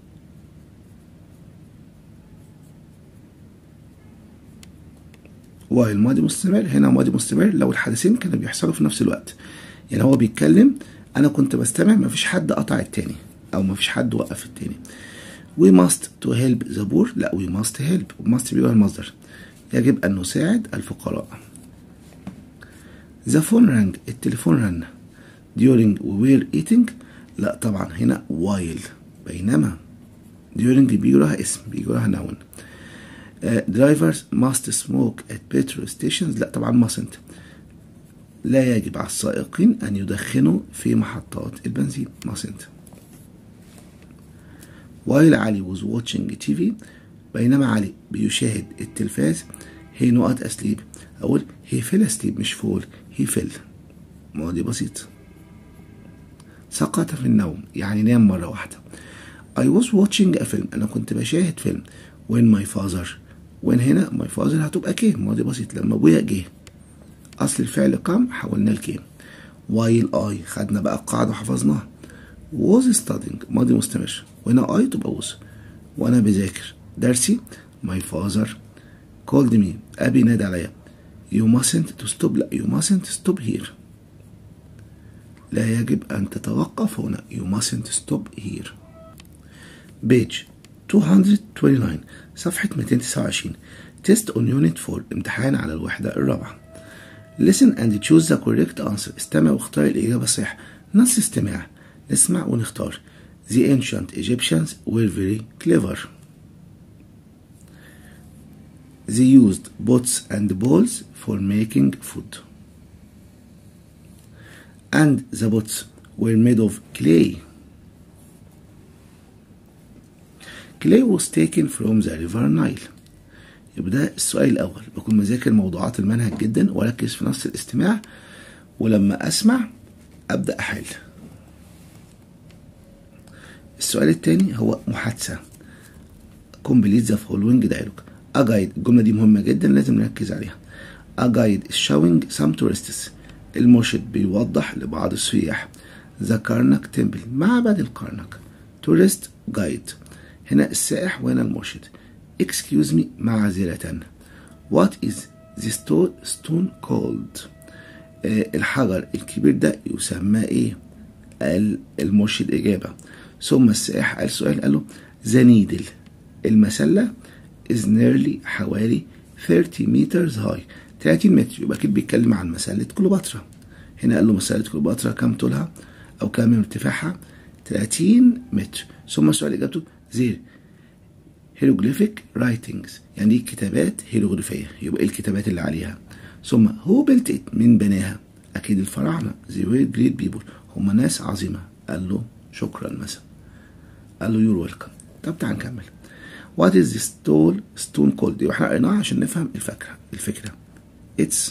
while ماضي مستمر هنا ماضي مستمر لو الحدثين كانوا بيحصلوا في نفس الوقت يعني هو بيتكلم أنا كنت بستمع مفيش حد قطع التاني أو مفيش حد وقف التاني we must to help the poor لا we must help must بيبقى المصدر يجب أن نساعد الفقراء the phone rang التليفون رن during we were eating لا طبعا هنا while بينما during بيجي لها اسم بيجي لها noun uh, drivers must smoke at petrol stations لا طبعا mustn't لا يجب على السائقين أن يدخنوا في محطات البنزين mustn't while علي was watching TV بينما علي بيشاهد التلفاز he not asleep أقول he fell asleep مش fall he fell ماضي بسيط سقط في النوم يعني نام مرة واحدة I was watching a film أنا كنت بشاهد فيلم when my father when هنا my father هتبقى كي ماضي بسيط لما أبويا جه أصل الفعل قام حولناه لكي while I خدنا بقى القاعدة وحفظناها was studying ماضي مستمر وهنا I تبقى was وأنا بذاكر درسي my father called me أبي نادى عليا you mustn't to stop لا you mustn't stop here لا يجب أن تتوقف هنا you mustn't stop here page 229 صفحة 229 test on unit 4 امتحان على الوحدة الرابعة listen and choose the correct answer استمع واختار الإجابة الصحيحة نص استماع نسمع ونختار The ancient Egyptians were very clever They used pots and bowls for making food and the pots were made of clay clay was taken from the river Nile يبقى ده السؤال الأول بكون مذاكر موضوعات المنهج جدا وأركز في نص الاستماع ولما أسمع أبدأ أحل السؤال الثاني هو محادثة complete the following dialogue A guide الجملة دي مهمة جدا لازم نركز عليها A guide is showing some tourists المرشد بيوضح لبعض السياح The Karnak Temple معبد الكرنك Tourist Guide هنا السائح وهنا المرشد Excuse me معذرة What is the stone called آه الحجر الكبير ده يسمى ايه قال المرشد إجابة ثم السائح قال سؤال قال له The needle المسلة is nearly حوالي 30 meters high 30 متر يبقى أكيد بيتكلم عن مسلة كليوباترا هنا قال له مسلة كليوباترا كم طولها أو كم ارتفاعها 30 متر ثم السؤال إجابته زير هيروغليفيك رايتنجز يعني دي كتابات هيروغليفية يبقى إيه الكتابات اللي عليها ثم هو بلت ات من بناها أكيد الفراعنة زي وير جريت بيبول هم ناس عظيمة قال له شكرا مثلا قال له يور ويلكم طب تعال نكمل وات از ذا ستول ستون كولد يبقى احنا قريناها عشان نفهم الفكره الفكره اتس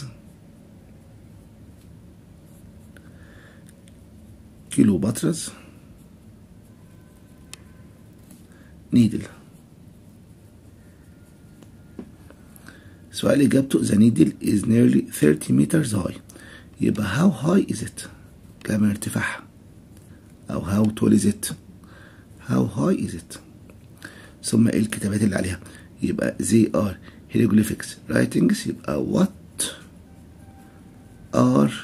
كيلوباتراز نيدل سؤال اجابته the needle is nearly 30 meters high يبقى how high is it كم ارتفاعها او how tall is it how high is it ثم ايه الكتابات اللي عليها يبقى they are hieroglyphics writings يبقى what are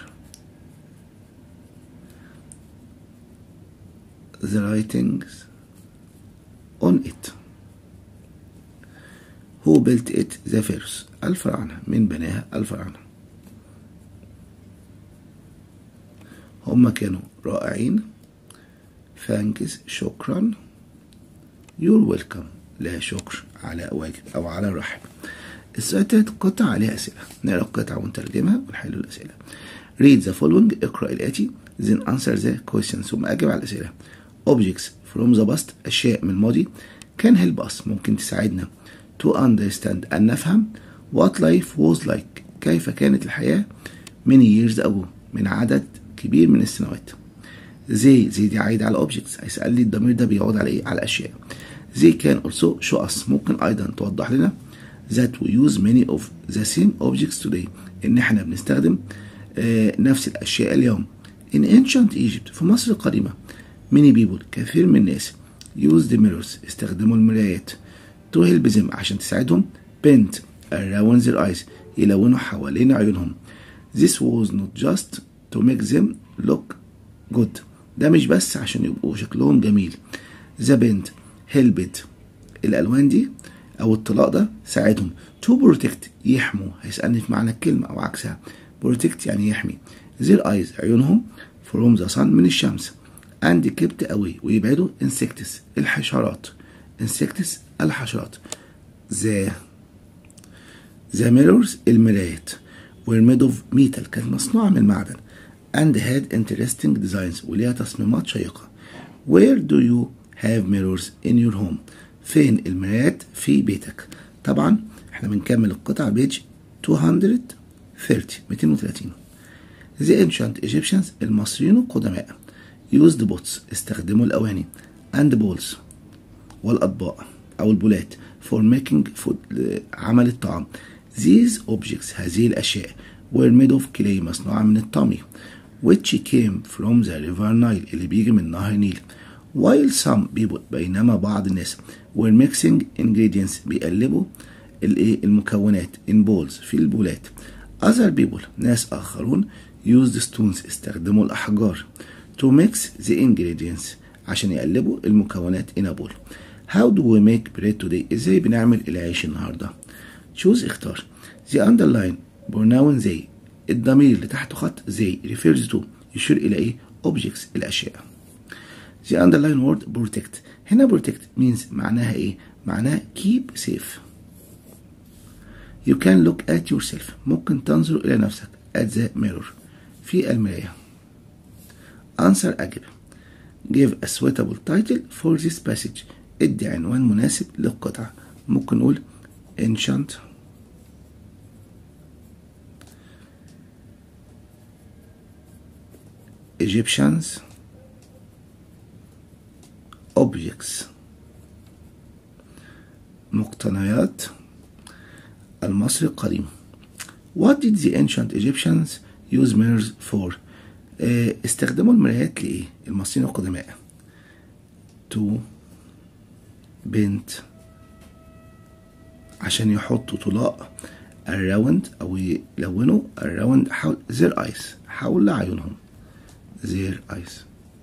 the writings on it who built it the pharaohs الفراعنة من بناها الفراعنة هم كانوا رائعين ثانكس شكرا يور ويلكم لا شكر على واجب او على رحب السؤال التالت قطع عليها اسئله نقرا القطعه ونترجمها ونحل الاسئله read the following اقرا الاتي then answer the questions ثم اجب على الاسئله objects from the past اشياء من الماضي can help us ممكن تساعدنا to understand ان نفهم what life was like كيف كانت الحياه many years ago من عدد كبير من السنوات زي زي دي عايد على objects هيسأل لي الضمير ده بيعود على ايه على اشياء زي كان also show us ممكن ايضا توضح لنا that we use many of the same objects today ان احنا بنستخدم آه نفس الاشياء اليوم in ancient Egypt في مصر القديمة many people كثير من الناس use the mirrors استخدموا المرايات to help them عشان تساعدهم paint around their eyes يلونوا حوالين عيونهم this was not just to make them look good ده مش بس عشان يبقوا شكلهم جميل the paint helped الالوان دي او الطلاء ده ساعدهم تو بروتكت يحموا هيسالني في معنى الكلمه او عكسها بروتكت يعني يحمي زير ايز عيونهم فروم ذا sun من الشمس and kept away ويبعدوا insects الحشرات insects الحشرات the the mirrors المرايات were made of metal كانت مصنوعة من معدن and had interesting designs وليها تصميمات شيقة where do you have mirrors in your home فين المرايات في بيتك طبعا احنا بنكمل القطعة بيج 230 230 The ancient Egyptians المصريين القدماء used bots استخدموا الأواني and bowls والأطباق أو البولات for making food عمل الطعام These objects هذه الأشياء were made of clay مصنوعة من الطمي which came from the river Nile اللي بيجي من نهر النيل while some people بينما بعض الناس were mixing ingredients بيقلبوا الايه المكونات in bowls في البولات other people ناس آخرون used stones استخدموا الأحجار to mix the ingredients عشان يقلبوا المكونات in a bowl how do we make bread today ازاي بنعمل العيش النهارده choose اختار the underline pronoun they الضمير اللي تحته خط they refers to يشير الى ايه objects الاشياء the underline word protect هنا protect means معناها ايه معناها keep safe you can look at yourself ممكن تنظر الى نفسك at the mirror في المراية answer أجب give a suitable title for this passage ادي عنوان مناسب للقطعة ممكن نقول ancient Egyptians objects مقتنيات المصري القديم What did the ancient Egyptians use mirrors for آه، استخدموا المرايات لإيه المصريين القدماء to بنت عشان يحطوا طلاء around أو يلونوا around حول their eyes حول عيونهم their eyes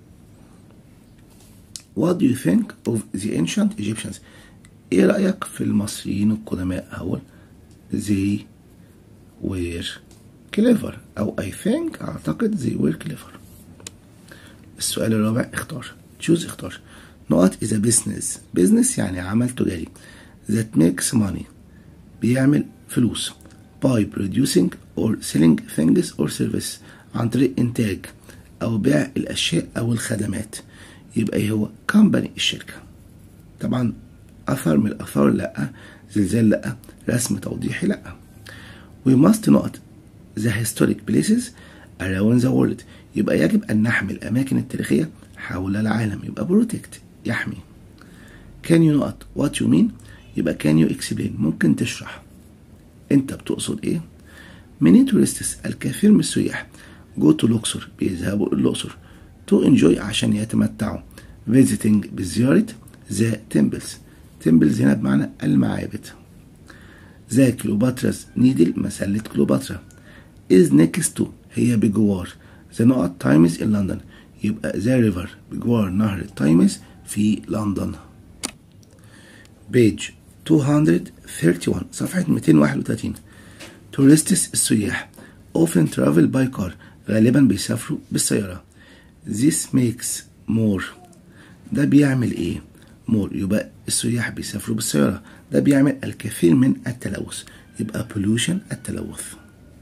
What do you think of the ancient Egyptians ايه رأيك في المصريين القدماء هول they were clever أو I think أعتقد they were clever السؤال الرابع اختار choose اختار نقط is a business business يعني عمل تجاري that makes money بيعمل فلوس by producing or selling things or services عن طريق إنتاج أو بيع الأشياء أو الخدمات يبقى إيه هو company الشركة طبعا أثر من الآثار لأ زلزال لأ رسم توضيحي لأ we must not the historic places around the world يبقى يجب أن نحمي الأماكن التاريخية حول العالم يبقى protect يحمي can you not what you mean يبقى can you explain ممكن تشرح أنت بتقصد إيه many tourists الكثير من السياح go to الأقصر بيذهبوا الأقصر to enjoy عشان يتمتعوا visiting بزيارة the temples temples هنا بمعنى المعابد ذا كليوباترا's نيدل مسلة كليوباترا is next to هي بجوار the نقط تايمز in لندن يبقى ذا ريفر بجوار نهر التايمز في لندن بيج 231 صفحة 231 tourists السياح often travel by car غالبا بيسافروا بالسيارة this makes more ده بيعمل ايه more يبقى السياح بيسافروا بالسيارة ده بيعمل الكثير من التلوث يبقى pollution التلوث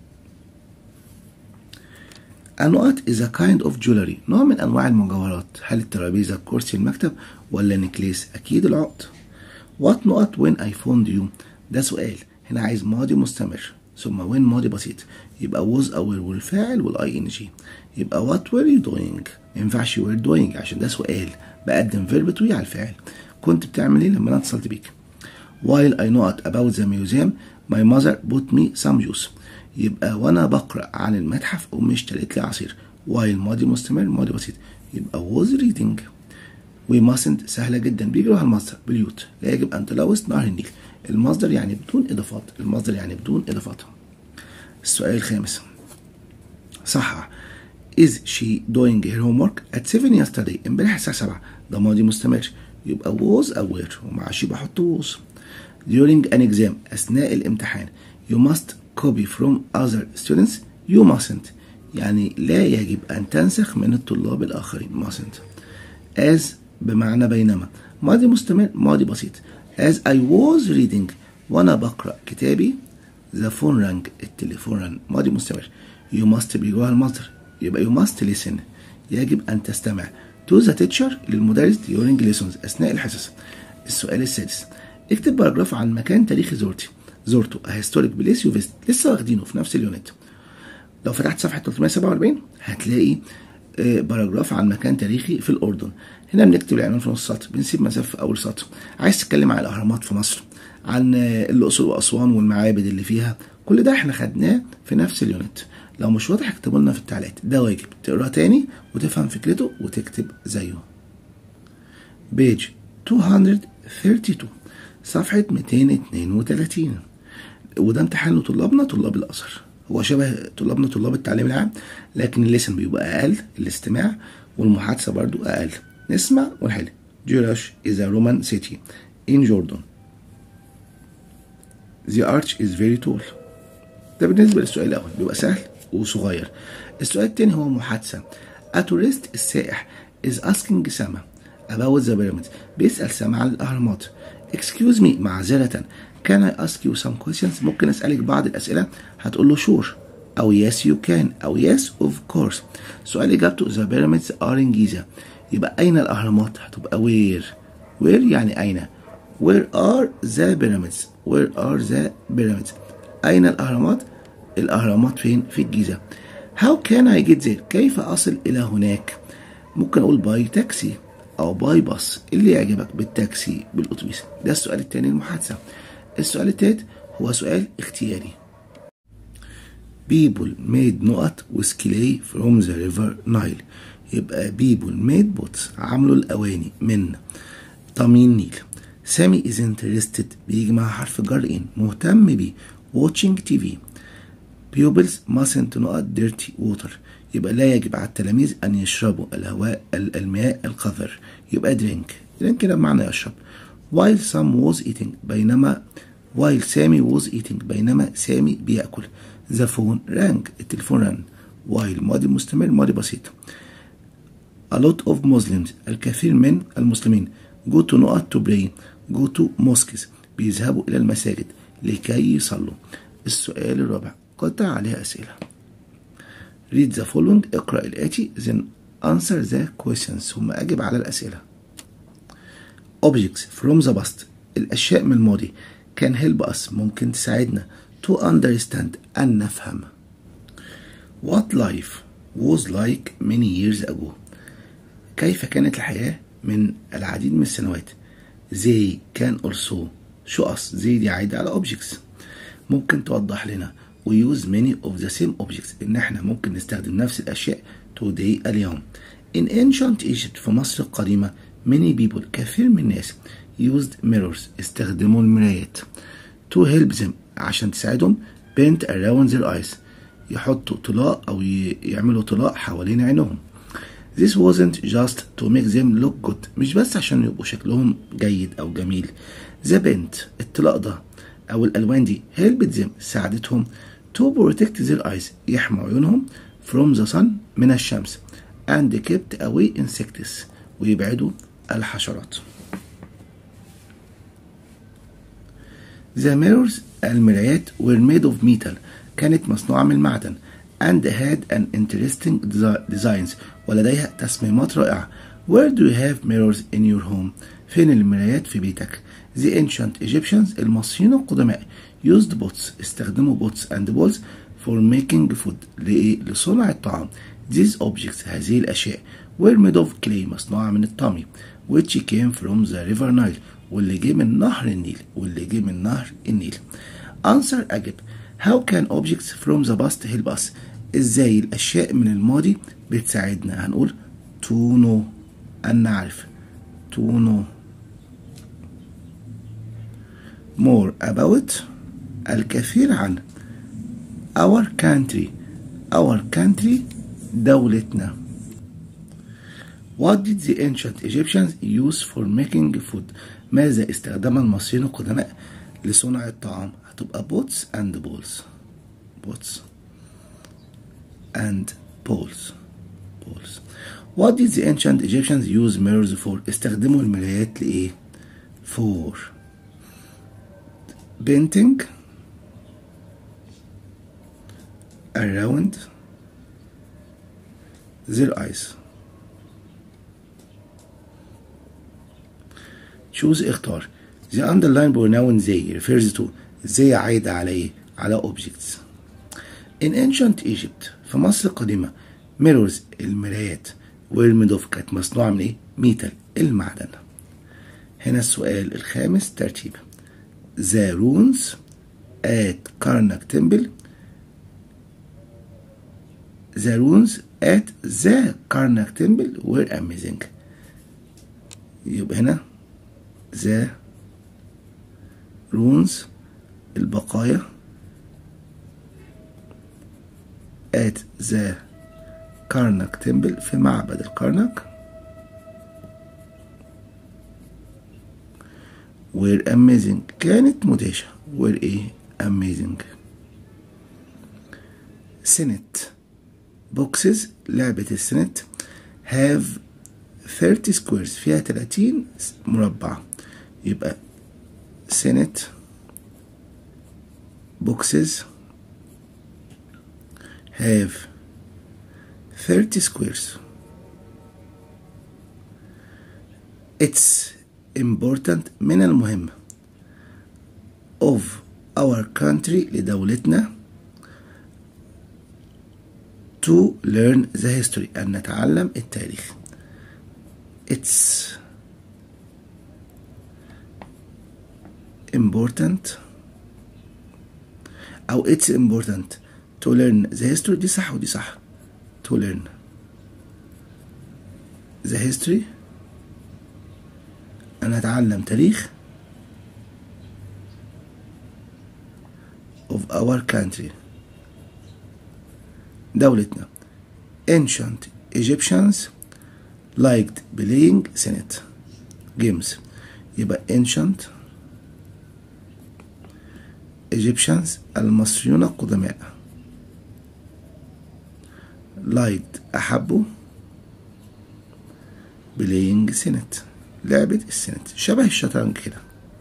النقط is a kind of jewelry نوع من أنواع المجوهرات هل الترابيزة كرسي المكتب ولا نكليس أكيد العقد what نقط when I found you ده سؤال هنا عايز ماضي مستمر ثم when ماضي بسيط يبقى was أول والفاعل والاي ان جي يبقى what were you doing ما ينفعش you were doing عشان ده سؤال بقدم فيرب توي على الفعل كنت بتعمل ايه لما انا اتصلت بيك while I know about the museum my mother bought me some juice يبقى وانا بقرا عن المتحف امي اشترت لي عصير while ماضي مستمر ماضي بسيط يبقى was reading we mustn't سهلة جدا بيجي على المصدر باليوت لا يجب أن تلوث نهر النيل المصدر يعني بدون إضافات المصدر يعني بدون إضافات السؤال الخامس صح is she doing her homework at 7 yesterday امبارح الساعة 7 ده ماضي مستمر يبقى was أو were ومع شي بحط was during an exam أثناء الامتحان you must copy from other students you mustn't يعني لا يجب أن تنسخ من الطلاب الآخرين mustn't as بمعنى بينما ماضي مستمر ماضي بسيط as I was reading وأنا بقرأ كتابي the phone rang التليفون رن ماضي مستمر you must be جوه المصدر يبقى you must listen يجب أن تستمع to the teacher للمدرس during lessons أثناء الحصص السؤال السادس اكتب باراجراف عن مكان تاريخي زرتي زرته a historic place you visit لسه واخدينه في نفس اليونت لو فتحت صفحة 347 هتلاقي باراجراف عن مكان تاريخي في الأردن هنا بنكتب العنوان في نص سطر بنسيب مسافة في أول سطر عايز تتكلم عن الأهرامات في مصر عن الأقصر وأسوان والمعابد اللي فيها كل ده احنا خدناه في نفس اليونت لو مش واضح اكتبوا لنا في التعليقات ده واجب تقراه تاني وتفهم فكرته وتكتب زيه بيج 232 صفحة 232 وده امتحان لطلابنا طلاب الأزهر هو شبه طلابنا طلاب التعليم العام لكن الليسن بيبقى أقل الاستماع والمحادثة برضو أقل نسمع ونحل جيراش is a Roman city in Jordan The arch is very tall ده بالنسبة للسؤال الأول بيبقى سهل وصغير السؤال التاني هو محادثة A tourist السائح is asking سما about the pyramids بيسأل سما عن الأهرامات excuse me معذرة can I ask you some questions ممكن أسألك بعض الأسئلة هتقول له sure أو yes you can أو yes of course سؤال إجابته the pyramids are in Giza يبقى أين الأهرامات هتبقى where where يعني أين where are the pyramids where are the pyramids أين الأهرامات الأهرامات فين في الجيزة how can I get there كيف أصل إلى هناك ممكن أقول باي تاكسي أو باي باص اللي يعجبك بالتاكسي بالأتوبيس ده السؤال التاني المحادثة السؤال التالت هو سؤال اختياري people made نقط with clay from the river Nile يبقى people made boats عملوا الأواني من طمين نيل سامي is interested بيجي مع حرف جر in مهتم بيه watching TV pupils mustn't نقط dirty water يبقى لا يجب على التلاميذ أن يشربوا الهواء المياه القذر يبقى drink drink كده بمعنى يشرب while some was eating بينما while سامي was eating بينما سامي بيأكل the phone rang التليفون رن while ماضي مستمر ماضي بسيط a lot of Muslims الكثير من المسلمين go to نقط to pray go to mosques بيذهبوا إلى المساجد لكي يصلوا السؤال الرابع قطع عليها أسئلة read the following اقرأ الآتي then answer the questions ثم أجب على الأسئلة objects from the past الأشياء من الماضي can help us ممكن تساعدنا to understand أن نفهم what life was like many years ago كيف كانت الحياة من العديد من السنوات they can also show us they دي عايدة على objects ممكن توضح لنا we use many of the same objects إن إحنا ممكن نستخدم نفس الأشياء today اليوم in ancient Egypt في مصر القديمة many people كثير من الناس used mirrors استخدموا المرايات to help them عشان تساعدهم paint around their eyes يحطوا طلاء أو يعملوا طلاء حوالين عينهم This wasn't just to make them look good مش بس عشان يبقوا شكلهم جيد أو جميل The paint الطلاء ده أو الألوان دي helped them ساعدتهم to protect their eyes يحموا عيونهم from the sun من الشمس and kept away insects ويبعدوا الحشرات The mirrors المرايات were made of metal كانت مصنوعة من المعدن and had an interesting designs ولديها تصميمات رائعة Where do you have mirrors in your home? فين المرايات في بيتك؟ The ancient Egyptians المصريين القدماء used pots استخدموا pots and bowls for making food لإيه؟ لصنع الطعام These objects هذه الأشياء were made of clay مصنوعة من الطمي which came from the river Nile واللي جه من نهر النيل واللي جه من نهر النيل Answer أجب How can objects from the past help us ازاي الاشياء من الماضي بتساعدنا هنقول to know ان نعرف to know more about الكثير عن our country our country دولتنا What did the ancient Egyptians use for making food ماذا استخدم المصريين القدماء لصنع الطعام هتبقى pots and bowls pots and bowls bowls What did the ancient Egyptians use mirrors for استخدموا المرايات لإيه for painting around their eyes choose اختار the underlined pronoun they refers to they عايدة على ايه على objects in ancient Egypt في مصر القديمة mirrors المرايات were made of كانت مصنوعة من ايه metal المعدن هنا السؤال الخامس ترتيب the ruins at Karnak temple the ruins at the Karnak temple were amazing يبقى هنا the ruins البقايا at the Karnak temple في معبد الكرنك were amazing كانت مدهشة were ايه amazing سنت boxes لعبة السنت have 30 squares فيها 30 مربع يبقى سنت boxes have 30 squares it's important من المهم of our country لدولتنا to learn the history أن نتعلم التاريخ it's important أو it's important to learn the history دي صح ودي صح to learn the history أن أتعلم تاريخ of our country دولتنا ancient Egyptians liked playing Senate games يبقى ancient Egyptians المصريون القدماء liked أحبوا playing Senate لعبة السنت شبه الشطرنج كده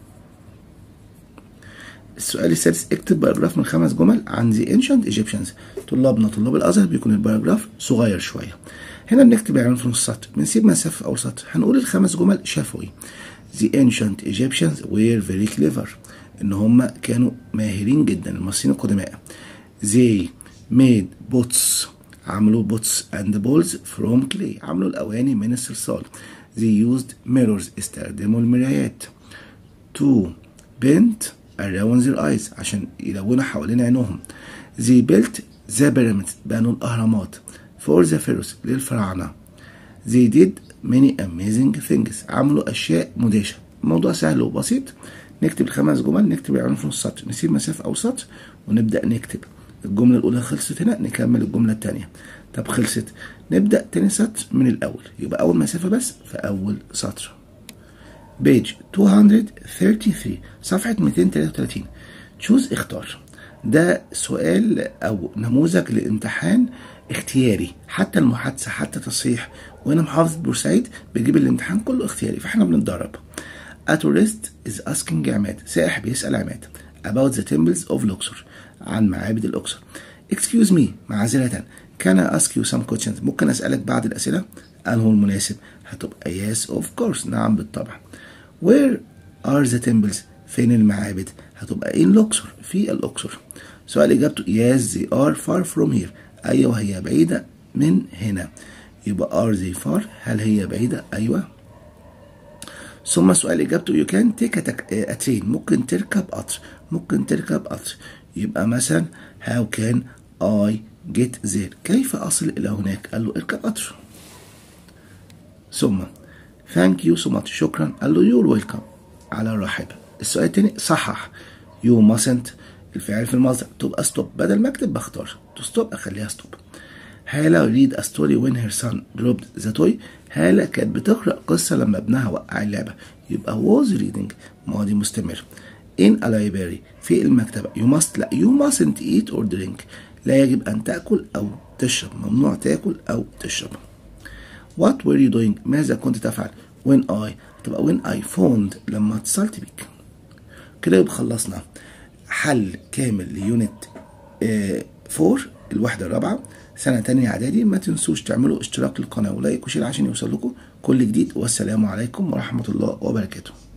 السؤال السادس اكتب باراجراف من خمس جمل عن the ancient Egyptians طلابنا طلاب الازهر بيكون الباراجراف صغير شويه هنا بنكتب العنوان في نص سطر بنسيب مسافه في اول سطر هنقول الخمس جمل شفوي the ancient Egyptians were very clever ان هم كانوا ماهرين جدا المصريين القدماء they made boats عملوا boats and bowls from clay عملوا الاواني من الصلصال they used mirrors استخدموا المرايات to paint around their eyes عشان يلونوا حوالين عينهم they built the pyramids بنوا الأهرامات for the pharaohs للفراعنة they did many amazing things عملوا أشياء مدهشة الموضوع سهل وبسيط نكتب الخمس جمل نكتب العنوان في نص سطر نسيب مسافة أو سطر ونبدأ نكتب الجملة الأولى خلصت هنا نكمل الجملة الثانية طب خلصت نبدأ تاني سطر من الأول يبقى أول مسافة بس في أول سطر بيج 233 صفحة 233 تشوز اختار ده سؤال أو نموذج لامتحان اختياري حتى المحادثة حتى تصحيح وهنا محافظة بورسعيد بيجيب الامتحان كله اختياري فاحنا بنتدرب A tourist is asking عماد سائح بيسأل عماد about the temples of Luxor عن معابد الأقصر excuse me معذرة can I ask you some questions ممكن أسألك بعض الأسئلة أنه المناسب هتبقى yes of course نعم بالطبع where are the temples فين المعابد هتبقى in Luxor في الأقصر سؤال إجابته yes they are far from here أيوة هي بعيدة من هنا يبقى are they far هل هي بعيدة أيوة ثم سؤال إجابته you can take a, a train ممكن تركب قطر ممكن تركب قطر يبقى مثلا how can I get there كيف أصل إلى هناك قال له اركب قطر ثم thank you so much شكرا قال له you're welcome على الرحب السؤال التاني صحح you mustn't الفعل في المصدر تبقى stop بدل ما اكتب بختار to stop اخليها stop هالة read a story when her son dropped the toy هالة كانت بتقرأ قصة لما ابنها وقع اللعبة يبقى was reading ماضي مستمر in a library في المكتبة you must لا you mustn't eat or drink لا يجب أن تأكل أو تشرب ممنوع تأكل أو تشرب what were you doing ماذا كنت تفعل when I تبقى when I phoned لما اتصلت بيك كده يبقى خلصنا حل كامل ليونت 4 الوحدة الرابعة سنة تانية إعدادي ما تنسوش تعملوا اشتراك للقناة ولايك وشير عشان يوصل لكم كل جديد والسلام عليكم ورحمة الله وبركاته